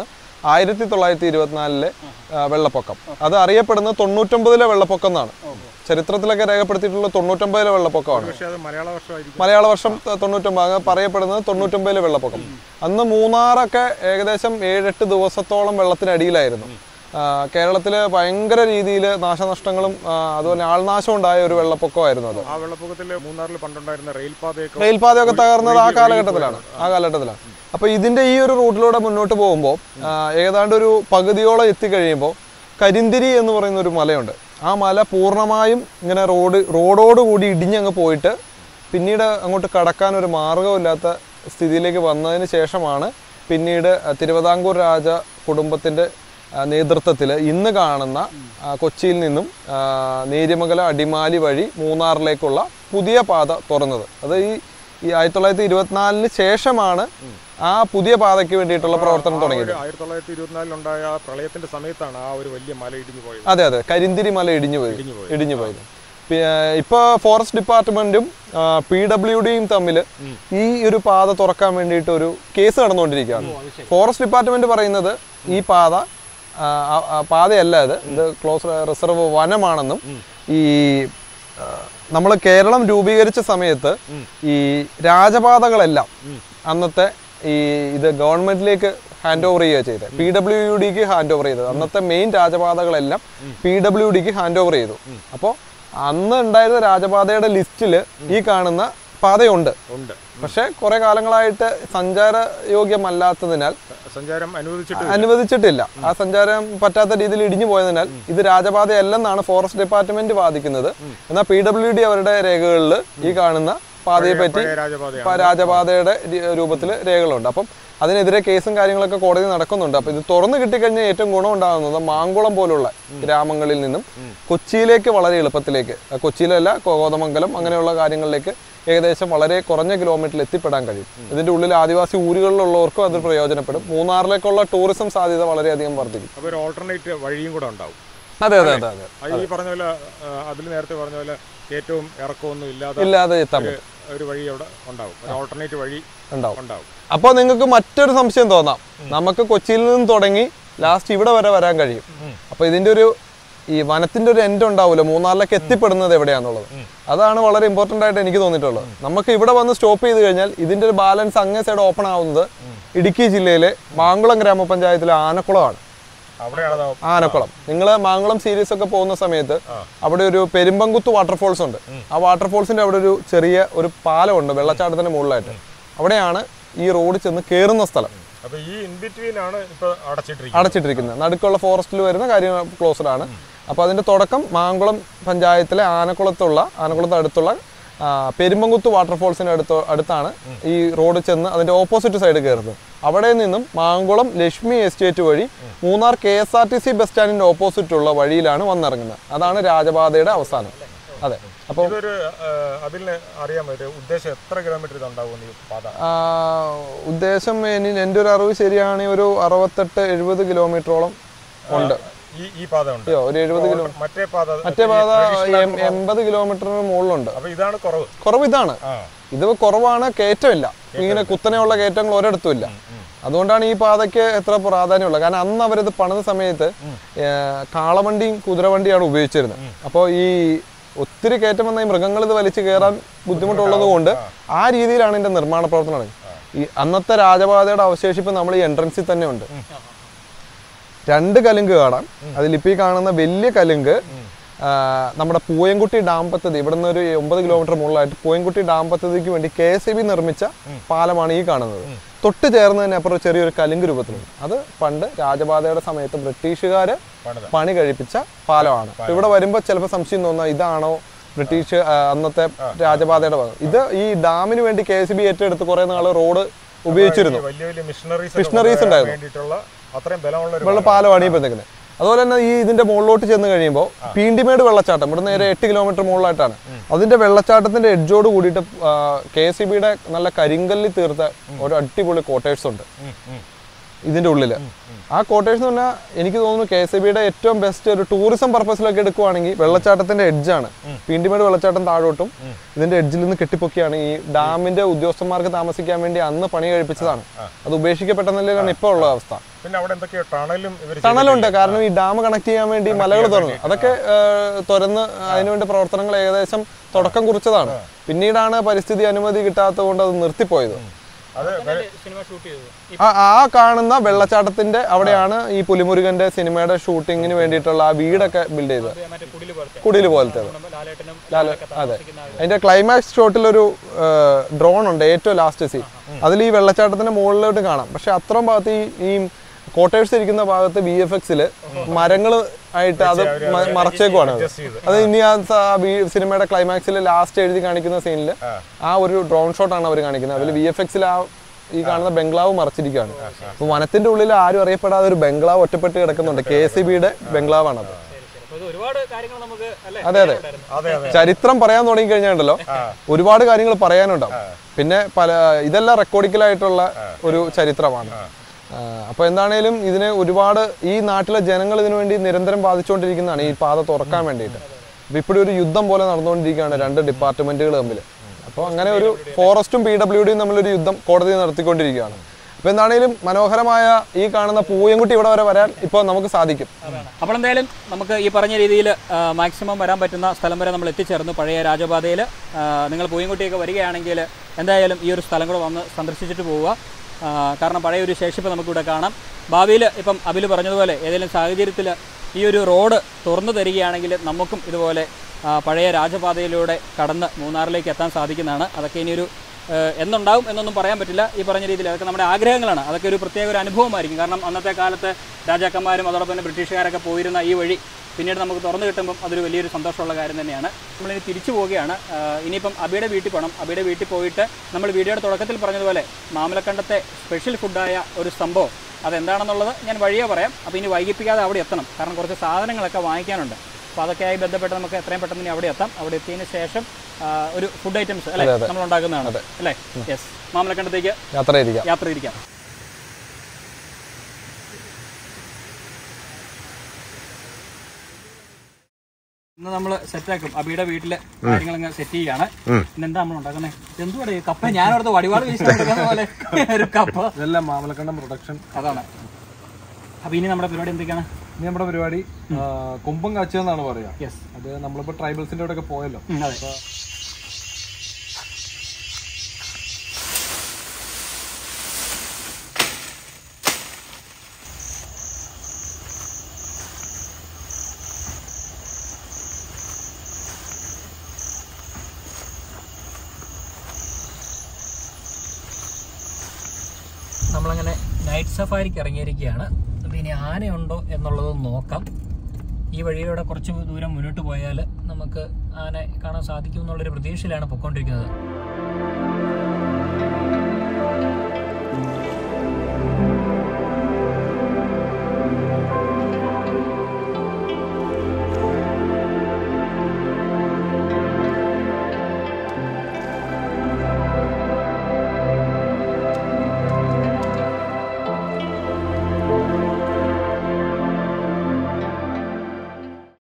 ആയിരത്തി തൊള്ളായിരത്തി ഇരുപത്തിനാലിലെ ആ, വെള്ളപ്പൊക്കം അത് അറിയപ്പെടുന്നത് തൊണ്ണൂറ്റൊമ്പതിലെ വെള്ളപ്പൊക്കം എന്നാണ് ചരിത്രത്തിലൊക്കെ രേഖപ്പെടുത്തിയിട്ടുള്ള തൊണ്ണൂറ്റൊമ്പതിലെ വെള്ളപ്പൊക്കമാണ് പക്ഷേ അത് മലയാള വർഷമായിരിക്കും മലയാള വർഷം ത- തൊണ്ണൂറ്റൊമ്പത് അങ്ങനെ പറയപ്പെടുന്നത് തൊണ്ണൂറ്റൊമ്പതിലെ വെള്ളപ്പൊക്കം അന്ന് മൂന്നാറൊക്കെ ഏകദേശം ഏഴെട്ട് ദിവസത്തോളം വെള്ളത്തിനടിയിലായിരുന്നു ആ, കേരളത്തില് ഭയങ്കര രീതിയിൽ നാശനഷ്ടങ്ങളും ആ, അതുപോലെ ആൾനാശം ഉണ്ടായ ഒരു വെള്ളപ്പൊക്കമായിരുന്നു അത് ആ വെള്ളപ്പൊക്കത്തിൽ മൂന്നാറിൽ പണ്ടുണ്ടായിരുന്ന റെയിൽപാതയൊക്കെ റെയിൽപാതയൊക്കെ തകർന്നത് ആ കാലഘട്ടത്തിലാണ് ആ കാലഘട്ടത്തിലാണ് അപ്പോൾ ഇതിന്റെ ഈ ഒരു റൂട്ടിലൂടെ മുന്നോട്ട് പോകുമ്പോൾ ഏതാണ്ട് ഒരു പകുതിയോളം എത്തിക്കഴിയുമ്പോൾ കരിന്തിരി എന്ന് പറയുന്ന ഒരു മലയുണ്ട് ആ മല പൂർണ്ണമായും ഇങ്ങനെ റോഡ് റോഡോടുകൂടി ഇടിഞ്ഞങ്ങ് പോയിട്ട് പിന്നീട് അങ്ങോട്ട് കടക്കാൻ ഒരു മാർഗമില്ലാത്ത സ്ഥിതിയിലേക്ക് വന്നതിന് ശേഷമാണ് പിന്നീട് ആ, തിരുവിതാംകൂർ രാജ കുടുംബത്തിൻ്റെ നേതൃത്വത്തിൽ ഇന്ന് കാണുന്ന ആ, കൊച്ചിയിൽ നിന്നും ആ, നേര്യമംഗലം അടിമാലി വഴി മൂന്നാറിലേക്കുള്ള പുതിയ പാത തുറന്നത് അത് ഈ ഈ ആയിരത്തി തൊള്ളായിരത്തി ഇരുപത്തിനാലിന് ശേഷമാണ് ആ പുതിയ പാതയ്ക്ക് വേണ്ടിയിട്ടുള്ള പ്രവർത്തനം തുടങ്ങിയത് ആയിരത്തി തൊള്ളായിരത്തി ഇരുപത്തിനാലിലുണ്ടായ ആ പ്രളയത്തിന്റെ സമയത്താണ് ആ ഒരു വലിയ മല ഇടിഞ്ഞു പോയത് അതെ അതെ കരിന്തിരി മല ഇടിഞ്ഞു പോയി ഇടിഞ്ഞു പോയത്. ഇടിഞ്ഞു പോയത് പി- ആ, ഇപ്പൊ ഫോറസ്റ്റ് ഡിപ്പാർട്ട്മെന്റും പി ഡബ്ല്യു ഡിയും തമ്മിൽ ഈ ഒരു പാത തുറക്കാൻ വേണ്ടിയിട്ട് ഒരു കേസ് നടന്നുകൊണ്ടിരിക്കുകയാണ് ഫോറസ്റ്റ് ഡിപ്പാർട്ട്മെന്റ് പറയുന്നത് ഈ പാത ആ, ആ, ആ, പാതയല്ല ഇത് ഇത് ക്ലോസ് റിസർവ് വനമാണെന്നും ഈ നമ്മൾ കേരളം രൂപീകരിച്ച സമയത്ത് ഈ രാജപാതകളെല്ലാം അന്നത്തെ ഈ ഇത് ഗവൺമെന്റിലേക്ക് ഹാൻഡ് ഓവർ ചെയ്യുക ചെയ്തത് പി ഡബ്ല്യു യു ഡിക്ക് ഹാൻഡ് ഓവർ ചെയ്തത് അന്നത്തെ മെയിൻ രാജപാതകളെല്ലാം പി ഡബ്ല്യു ഡിക്ക് ഹാൻഡ് ഓവർ ചെയ്തു അപ്പോൾ അന്ന് ഉണ്ടായിരുന്ന രാജപാതയുടെ ലിസ്റ്റിൽ ഈ കാണുന്ന പാതയുണ്ട് ഉണ്ട് പക്ഷെ കുറെ കാലങ്ങളായിട്ട് സഞ്ചാര യോഗ്യമല്ലാത്തതിനാൽ സഞ്ചാരം അനുവദിച്ചിട്ട് അനുവദിച്ചിട്ടില്ല ആ സഞ്ചാരം പറ്റാത്ത രീതിയിൽ ഇടിഞ്ഞു പോയതിനാൽ ഇത് രാജപാതയല്ലെന്നാണ് ഫോറസ്റ്റ് ഡിപ്പാർട്ട്മെന്റ് വാദിക്കുന്നത് എന്നാൽ പി ഡബ്ല്യു ഡി അവരുടെ രേഖകളിൽ ഈ കാണുന്ന പാതയെ പറ്റി പഴയ രാജപാതയാണ് പ- രാജപാതയുടെ രൂപത്തിൽ രേഖകളുണ്ട് അപ്പം അതിനെതിരെ കേസും കാര്യങ്ങളൊക്കെ കോടതി നടക്കുന്നുണ്ട് അപ്പം ഇത് തുറന്നു കിട്ടിക്കഴിഞ്ഞാൽ ഏറ്റവും ഗുണം ഉണ്ടാകുന്നത് മാങ്കുളം പോലുള്ള ഗ്രാമങ്ങളിൽ നിന്നും കൊച്ചിയിലേക്ക് വളരെ എളുപ്പത്തിലേക്ക് അഹ് കൊച്ചിയിലല്ല കോതമംഗലം അങ്ങനെയുള്ള കാര്യങ്ങളിലേക്ക് ഏകദേശം വളരെ കുറഞ്ഞ കിലോമീറ്ററിൽ എത്തിപ്പെടാൻ കഴിയും ഇതിന്റെ ഉള്ളിൽ ആദിവാസി ഊരുകളിലുള്ളവർക്കും അത് പ്രയോജനപ്പെടും മൂന്നാറിലേക്കുള്ള ടൂറിസം സാധ്യത വളരെയധികം വർദ്ധിക്കും അപ്പോൾ ഒരു ഓൾട്ടർനേറ്റ് വഴിയും കൂടെ ഉണ്ടാവും അതെ അതെ അതെ അതെ അത് ഈ പറഞ്ഞ പോലെ അതിൽ നേരത്തെ പറഞ്ഞ പോലെ ഏറ്റവും ഇറക്കമൊന്നും ഇല്ലാതെ ഇല്ലാതെ എത്താൻ ഒരു- പറ്റും ഒരു വഴി അവിടെ ഉണ്ടാവും ഒരു ഓൾട്ടർനേറ്റ് വഴി ഉണ്ടാവും ഉണ്ടാവും അപ്പോൾ നിങ്ങൾക്ക് മറ്റൊരു സംശയം തോന്നാം നമുക്ക് കൊച്ചിയിൽ നിന്ന് തുടങ്ങി ലാസ്റ്റ് ഇവിടെ വരെ വരാൻ കഴിയും അപ്പോൾ ഇതിന്റെ ഒരു ഈ വനത്തിന്റെ ഒരു എൻഡ് ഉണ്ടാവുമല്ലോ മൂന്നാറിലേക്ക് എത്തിപ്പെടുന്നത് എവിടെയാന്നുള്ളത് അതാണ് വളരെ ഇമ്പോർട്ടന്റ് ആയിട്ട് എനിക്ക് തോന്നിയിട്ടുള്ളത് നമുക്ക് ഇവിടെ വന്ന് സ്റ്റോപ്പ് ചെയ്ത് കഴിഞ്ഞാൽ ഇതിന്റെ ഒരു ബാലൻസ് അങ്ങേ സൈഡ് ഓപ്പൺ ആവുന്നത് ഇടുക്കി ജില്ലയിലെ മാങ്കുളം ഗ്രാമപഞ്ചായത്തിലെ ആനക്കുളമാണ് അവിടെയാണ് അത് ആനക്കുളം നിങ്ങൾ മാങ്കുളം സീരീസ് ഒക്കെ പോകുന്ന സമയത്ത് അവിടെ ഒരു പെരുമ്പങ്കുത്ത് വാട്ടർഫോൾസ് ഉണ്ട് ആ വാട്ടർഫോൾസിന്റെ അവിടെ ഒരു ചെറിയ ഒരു പാലമുണ്ട് വെള്ളച്ചാട്ടത്തിന്റെ മുകളിലായിട്ട് അവിടെയാണ് ഈ റോഡ് ചെന്ന് കയറുന്ന സ്ഥലം അപ്പോൾ ഈ ഇൻ ബിറ്റ്വീൻ ആണ് ഇപ്പോൾ അടച്ചിട്ടിരിക്കുന്നത് അടച്ചിട്ടിരിക്കുന്നത് നടുക്കുള്ള ഫോറസ്റ്റിൽ വരുന്ന കാര്യം ക്ലോസ്ഡ് ആണ് അപ്പോൾ അതിന്റെ തുടക്കം മാങ്കുളം പഞ്ചായത്തിലെ ആനക്കുളത്തുള്ള ആനക്കുളത്ത് അടുത്തുള്ള ആ, പെരുമ്പങ്കുത്ത് വാട്ടർഫോൾസിന്റെ അടുത്ത് അടുത്താണ് ഈ റോഡ് ചെന്ന് അതിന്റെ ഓപ്പോസിറ്റ് സൈഡ് കയറുന്നത് അവിടെ നിന്നും മാങ്കുളം ലക്ഷ്മി എസ്റ്റേറ്റ് വഴി Munnar K S R T C bus സ്റ്റാൻഡിന്റെ ഓപ്പോസിറ്റ് ഉള്ള വഴിയിലാണ് വന്നിറങ്ങുന്നത് അതാണ് രാജപാതയുടെ അവസാനം അതെ അപ്പോൾ ഇതൊരു ആ, അതിൽ അറിയാൻ ഒരു ഉദ്ദേശം എത്ര കിലോമീറ്റർ ഇത് ഉണ്ടാവും ഈ പാത ആ, ഉദ്ദേശം ഇനി എൻ്റെ ഒരു അറിവ് ശരിയാണെങ്കിൽ ഒരു അറുപത്തെട്ട് എഴുപത് കിലോമീറ്ററോളം ഉണ്ട് ഈ ഈ പാത ഉണ്ട് അയ്യോ ഒരു എഴുപത് കിലോ മറ്റേ പാത മറ്റേ പാത എം- എൺപത് കിലോമീറ്ററിന് മുകളിലുണ്ട് അപ്പോൾ ഇതാണ് കുറവ് കുറവ് ഇതാണ് ആ ഇത് കുറവാണ് കയറ്റമില്ല ഇങ്ങനെ കുത്തനെയുള്ള കയറ്റങ്ങൾ ഒരിടത്തും ഇല്ല അതുകൊണ്ടാണ് ഈ പാതയ്ക്ക് എത്ര പ്രാധാന്യമുള്ളത് കാരണം അന്ന് അവരിത് പണിത സമയത്ത് ഏ, കാളവണ്ടിയും കുതിരവണ്ടിയാണ് ഉപയോഗിച്ചിരുന്നത് അപ്പോൾ ഈ ഒത്തിരി കയറ്റം വന്ന ഈ മൃഗങ്ങൾ ഇത് വലിച്ചു കയറാൻ ബുദ്ധിമുട്ടുള്ളത് കൊണ്ട് ആ രീതിയിലാണ് ഇതിന്റെ നിർമ്മാണ പ്രവർത്തനം നടക്കുന്നത്. ഈ അന്നത്തെ രാജപാതയുടെ അവശേഷിപ്പ് നമ്മൾ ഈ എൻട്രൻസിൽ തന്നെ ഉണ്ട് രണ്ട് കലുങ്ക് കാണാം അതിലിപ്പോൾ ഈ കാണുന്ന വലിയ കലുങ്ക് ആ, നമ്മുടെ പൂയംകുട്ടി ഡാം പദ്ധതി ഇവിടെ നിന്ന് ഒരു ഒമ്പത് കിലോമീറ്റർ മുകളിലായിട്ട് പൂയംകുട്ടി ഡാം പദ്ധതിക്ക് വേണ്ടി കെ എസ് ബി നിർമ്മിച്ച പാലമാണ് ഈ കാണുന്നത് തൊട്ട് ചേർന്ന് തന്നെ അപ്പുറം ചെറിയൊരു കലുങ്ക് രൂപത്തിലുണ്ട് അത് പണ്ട് രാജപാതയുടെ സമയത്ത് ബ്രിട്ടീഷുകാർ പണിത. പണി കഴിപ്പിച്ച പാലമാണ് അപ്പൊ ഇവിടെ വരുമ്പോൾ ചിലപ്പോൾ സംശയം തോന്നുക ഇതാണോ ബ്രിട്ടീഷ് ആ, അന്നത്തെ രാജപാതയുടെ ഭാഗം ഇത് ഈ ഡാമിന് വേണ്ടി കെ എസ് ബി ഏറ്റെടുത്ത് കുറെ നാൾ റോഡ് ഉപയോഗിച്ചിരുന്നു വലിയ വലിയ മിഷണറീസ് Missionaries ഉണ്ടായിരുന്നു. വേണ്ടിയിട്ടുള്ള അത്രയും ബലമുള്ള ഒരു വെള്ള പാലമാണ് ഈ ബന്ധുക്കുന്നത് അതുപോലെ തന്നെ ഈ ഇതിന്റെ മുകളിലോട്ട് ചെന്ന് കഴിയുമ്പോൾ പീണ്ടിമേട് വെള്ളച്ചാട്ടം ഇവിടെ നേരെ എട്ട് കിലോമീറ്റർ മുകളിലായിട്ടാണ് അതിന്റെ വെള്ളച്ചാട്ടത്തിന്റെ എഡ്ജോട് കൂടിയിട്ട് കെ എസ് സി ബിയുടെ നല്ല കരിങ്കല്ലിൽ തീർത്ത ഒരു അടിപൊളി കോട്ടേഴ്സ് ഉണ്ട് ഇതിന്റെ ഉള്ളില് ആ കോട്ടേഴ്സ് എന്ന് പറഞ്ഞാൽ എനിക്ക് തോന്നുന്നു കെ എസ് ബിയുടെ ഏറ്റവും ബെസ്റ്റ് ഒരു ടൂറിസം പർപ്പസിലൊക്കെ എടുക്കുവാണെങ്കിൽ വെള്ളച്ചാട്ടത്തിന്റെ എഡ്ജാണ് പീണ്ടിമേട് വെള്ളച്ചാട്ടം താഴോട്ടും ഇതിന്റെ എഡ്ജിൽ നിന്ന് കെട്ടിപ്പൊക്കിയാണ് ഈ ഡാമിന്റെ ഉദ്യോഗസ്ഥന്മാർക്ക് താമസിക്കാൻ വേണ്ടി അന്ന് പണി കഴിപ്പിച്ചതാണ് അത് ഉപേക്ഷിക്കപ്പെട്ട നിലയിലാണ് ഇപ്പോൾ ഉള്ള അവസ്ഥ പിന്നെ അവിടെ എന്തൊക്കെയോ ടണലും ഇവർ ടണലുണ്ട് കാരണം ഈ ഡാം കണക്ട് ചെയ്യാൻ വേണ്ടി മലകൾ തുറന്നു അതൊക്കെ ഏഹ്, തുറന്ന് അതിനുവേണ്ടി പ്രവർത്തനങ്ങൾ ഏകദേശം തുടക്കം കുറിച്ചതാണ് പിന്നീടാണ് പരിസ്ഥിതി അനുമതി കിട്ടാത്തത് കൊണ്ട് അത് നിർത്തിപ്പോയത് അത് സിനിമ ഷൂട്ട് ചെയ്തത് ആ ആ കാണുന്ന വെള്ളച്ചാട്ടത്തിന്റെ അവിടെയാണ് ഈ പുലിമുരുകന്റെ സിനിമയുടെ ഷൂട്ടിങ്ങിന് വേണ്ടിയിട്ടുള്ള ആ വീടൊക്കെ ബിൽഡ് ചെയ്തത് മറ്റേ കുടില് പോലത്തെ കുടിൽ പോലത്തെ ലാലേട്ടനും ലാല അതെ അതിന്റെ ക്ലൈമാക്സ് ഷോട്ടിലൊരു ഡ്രോൺ ഉണ്ട് ഏറ്റവും ലാസ്റ്റ് സീൻ അതിൽ ഈ വെള്ളച്ചാട്ടത്തിന്റെ മുകളിലോട്ട് കാണാം പക്ഷെ അത്രയും ഭാഗത്ത് ഈ ഈ കോട്ടേഴ്സ് ഇരിക്കുന്ന ഭാഗത്ത് വി എഫ് എക്സില് മരങ്ങൾ ആയിട്ട് അത് മ- മറച്ചേക്കുവാണ് അത്. അത് ഇനി ആ സ- ആ വീ- സിനിമയുടെ ക്ലൈമാക്സിൽ ലാസ്റ്റ് എഴുതി കാണിക്കുന്ന സീനിൽ ആ ഒരു ഡ്രോൺ ഷോട്ടാണ് അവർ കാണിക്കുന്നത് അതിൽ വി എഫ് എക്സിൽ ആ ഈ കാണുന്ന ബംഗ്ലാവ് മറച്ചിരിക്കുകയാണ് അപ്പൊ വനത്തിന്റെ ഉള്ളിൽ ആരും അറിയപ്പെടാതെ ഒരു ബംഗ്ലാവ് ഒറ്റപ്പെട്ട് കിടക്കുന്നുണ്ട് കെ എസ് ബിയുടെ ബംഗ്ലാവാണത് അപ്പോൾ ഇത് ഒരുപാട് കാര്യങ്ങൾ നമുക്ക് അല്ലേ അതെ അതെ അതെ അതെ ചരിത്രം പറയാൻ തുടങ്ങി കഴിഞ്ഞാണ്ടല്ലോ ഒരുപാട് കാര്യങ്ങൾ പറയാനുണ്ടാവും പിന്നെ പല ഇതെല്ലാം റെക്കോർഡിക്കലായിട്ടുള്ള ഒരു ചരിത്രമാണ് ആ, അപ്പൊ എന്താണേലും ഇതിനെ ഒരുപാട് ഈ നാട്ടിലെ ജനങ്ങൾ ഇതിനു വേണ്ടി നിരന്തരം ബാധിച്ചുകൊണ്ടിരിക്കുന്നതാണ് ഈ പാത തുറക്കാൻ വേണ്ടിയിട്ട് അപ്പൊ ഇപ്പോഴും ഒരു യുദ്ധം പോലെ നടന്നുകൊണ്ടിരിക്കുകയാണ് രണ്ട് ഡിപ്പാർട്ട്മെന്റുകൾ തമ്മിൽ അപ്പോൾ അങ്ങനെ ഒരു ഫോറസ്റ്റും പി ഡബ്ല്യു ഡിയും തമ്മിലൊരു യുദ്ധം കോടതി നടത്തിക്കൊണ്ടിരിക്കുകയാണ് അപ്പൊ എന്താണേലും മനോഹരമായ ഈ കാണുന്ന പൂയംകുട്ടി ഇവിടെ വരെ വരാൻ ഇപ്പോൾ നമുക്ക് സാധിക്കും അപ്പോൾ എന്തായാലും നമുക്ക് ഈ പറഞ്ഞ രീതിയിൽ മാക്സിമം വരാൻ പറ്റുന്ന സ്ഥലം വരെ നമ്മൾ എത്തിച്ചേർന്നു പഴയ രാജപാതയിൽ നിങ്ങൾ പൂയംകുട്ടിയൊക്കെ വരികയാണെങ്കിൽ എന്തായാലും ഈ ഒരു സ്ഥലം കൂടെ വന്ന് സന്ദർശിച്ചിട്ട് പോവുക ആ, കാരണം പഴയ ഒരു ശേഷിപ്പ് നമുക്കിവിടെ കാണാം ഭാവിയിൽ ഇപ്പം അബിൽ പറഞ്ഞതുപോലെ ഏതെങ്കിലും സാഹചര്യത്തിൽ ഈ ഒരു റോഡ് തുറന്നു തരികയാണെങ്കിൽ നമുക്കും ഇതുപോലെ ആ, പഴയ രാജപാതയിലൂടെ കടന്ന് മൂന്നാറിലേക്ക് എത്താൻ സാധിക്കുന്നതാണ് അതൊക്കെ ഇനിയൊരു ഏഹ് എന്നുണ്ടാവും എന്നൊന്നും പറയാൻ പറ്റില്ല ഈ പറഞ്ഞ രീതിയിൽ അതൊക്കെ നമ്മുടെ ആഗ്രഹങ്ങളാണ് അതൊക്കെ ഒരു പ്രത്യേക ഒരു അനുഭവമായിരിക്കും കാരണം അന്നത്തെ കാലത്ത് രാജാക്കന്മാരും അതോടൊപ്പം തന്നെ ബ്രിട്ടീഷുകാരൊക്കെ പോയിരുന്ന ഈ വഴി പിന്നീട് നമുക്ക് തുറന്നു കിട്ടുമ്പം അതൊരു വലിയൊരു സന്തോഷമുള്ള കാര്യം തന്നെയാണ് നമ്മളിനി തിരിച്ചു പോവുകയാണ് ആഹ് ഇനിയിപ്പം അബിയുടെ വീട്ടിൽ പോകണം അബിയുടെ വീട്ടിൽ പോയിട്ട് നമ്മൾ വീഡിയോയുടെ തുടക്കത്തിൽ പറഞ്ഞതുപോലെ മാമലക്കണ്ടത്തെ സ്പെഷ്യൽ ഫുഡായ ഒരു സംഭവം അതെന്താണെന്നുള്ളത് ഞാൻ വഴിയേ പറയാം അപ്പോൾ ഇനി വൈകിപ്പിക്കാതെ അവിടെ എത്തണം കാരണം കുറച്ച് സാധനങ്ങളൊക്കെ വാങ്ങിക്കാനുണ്ട് അപ്പോൾ അതൊക്കെയായി ബന്ധപ്പെട്ട് നമുക്ക് എത്രയും പെട്ടെന്ന് ഇനി അവിടെ എത്താം അവിടെ എത്തിയതിന് ശേഷം ആ, ഒരു ഫുഡ് ഐറ്റംസ് അല്ലേ നമ്മൾ ഉണ്ടാക്കുന്നതാണ് അല്ലേ യെസ് മാമലക്കണ്ടത്തേക്ക് യാത്ര ഇരിക്കാം യാത്ര തിരിക്കാം ഇന്ന് നമ്മൾ സെറ്റാക്കും അബിയുടെ വീട്ടിലെ കാര്യങ്ങളങ്ങ് സെറ്റ് ചെയ്യാണ് ഇന്ന് എന്താ നമ്മൾ ഉണ്ടാക്കുന്നത് എന്തുവാടെ ഈ കപ്പ ഞാനവിടുത്തെ വടിവാട് വീശിക്കുന്ന പോലെ ഒരു കപ്പ ഇതെല്ലാം മാമലക്കണ്ടം പ്രൊഡക്ഷൻ അതാണ് അപ്പൊ ഇനി നമ്മുടെ പരിപാടി എന്തൊക്കെയാണ് ഇനി നമ്മുടെ പരിപാടി ആ, കൊമ്പം കാച്ചുക എന്നാണ് പറയാ യെസ് അത് നമ്മളിപ്പോ ട്രൈബൽസിന്റെ അവിടെ ഒക്കെ പോയല്ലോ അതെ നമ്മളങ്ങനെ നൈറ്റ് സഫാരിക്ക് ഇറങ്ങിയിരിക്കുകയാണ് അപ്പോൾ ഇനി ആനയുണ്ടോ എന്നുള്ളത് നോക്കാം ഈ വഴിയിലൂടെ കുറച്ച് ദൂരം മുന്നോട്ട് പോയാൽ നമുക്ക് ആന കാണാൻ സാധിക്കും എന്നുള്ളൊരു പ്രതീക്ഷയിലാണ് പൊയ്ക്കൊണ്ടിരിക്കുന്നത്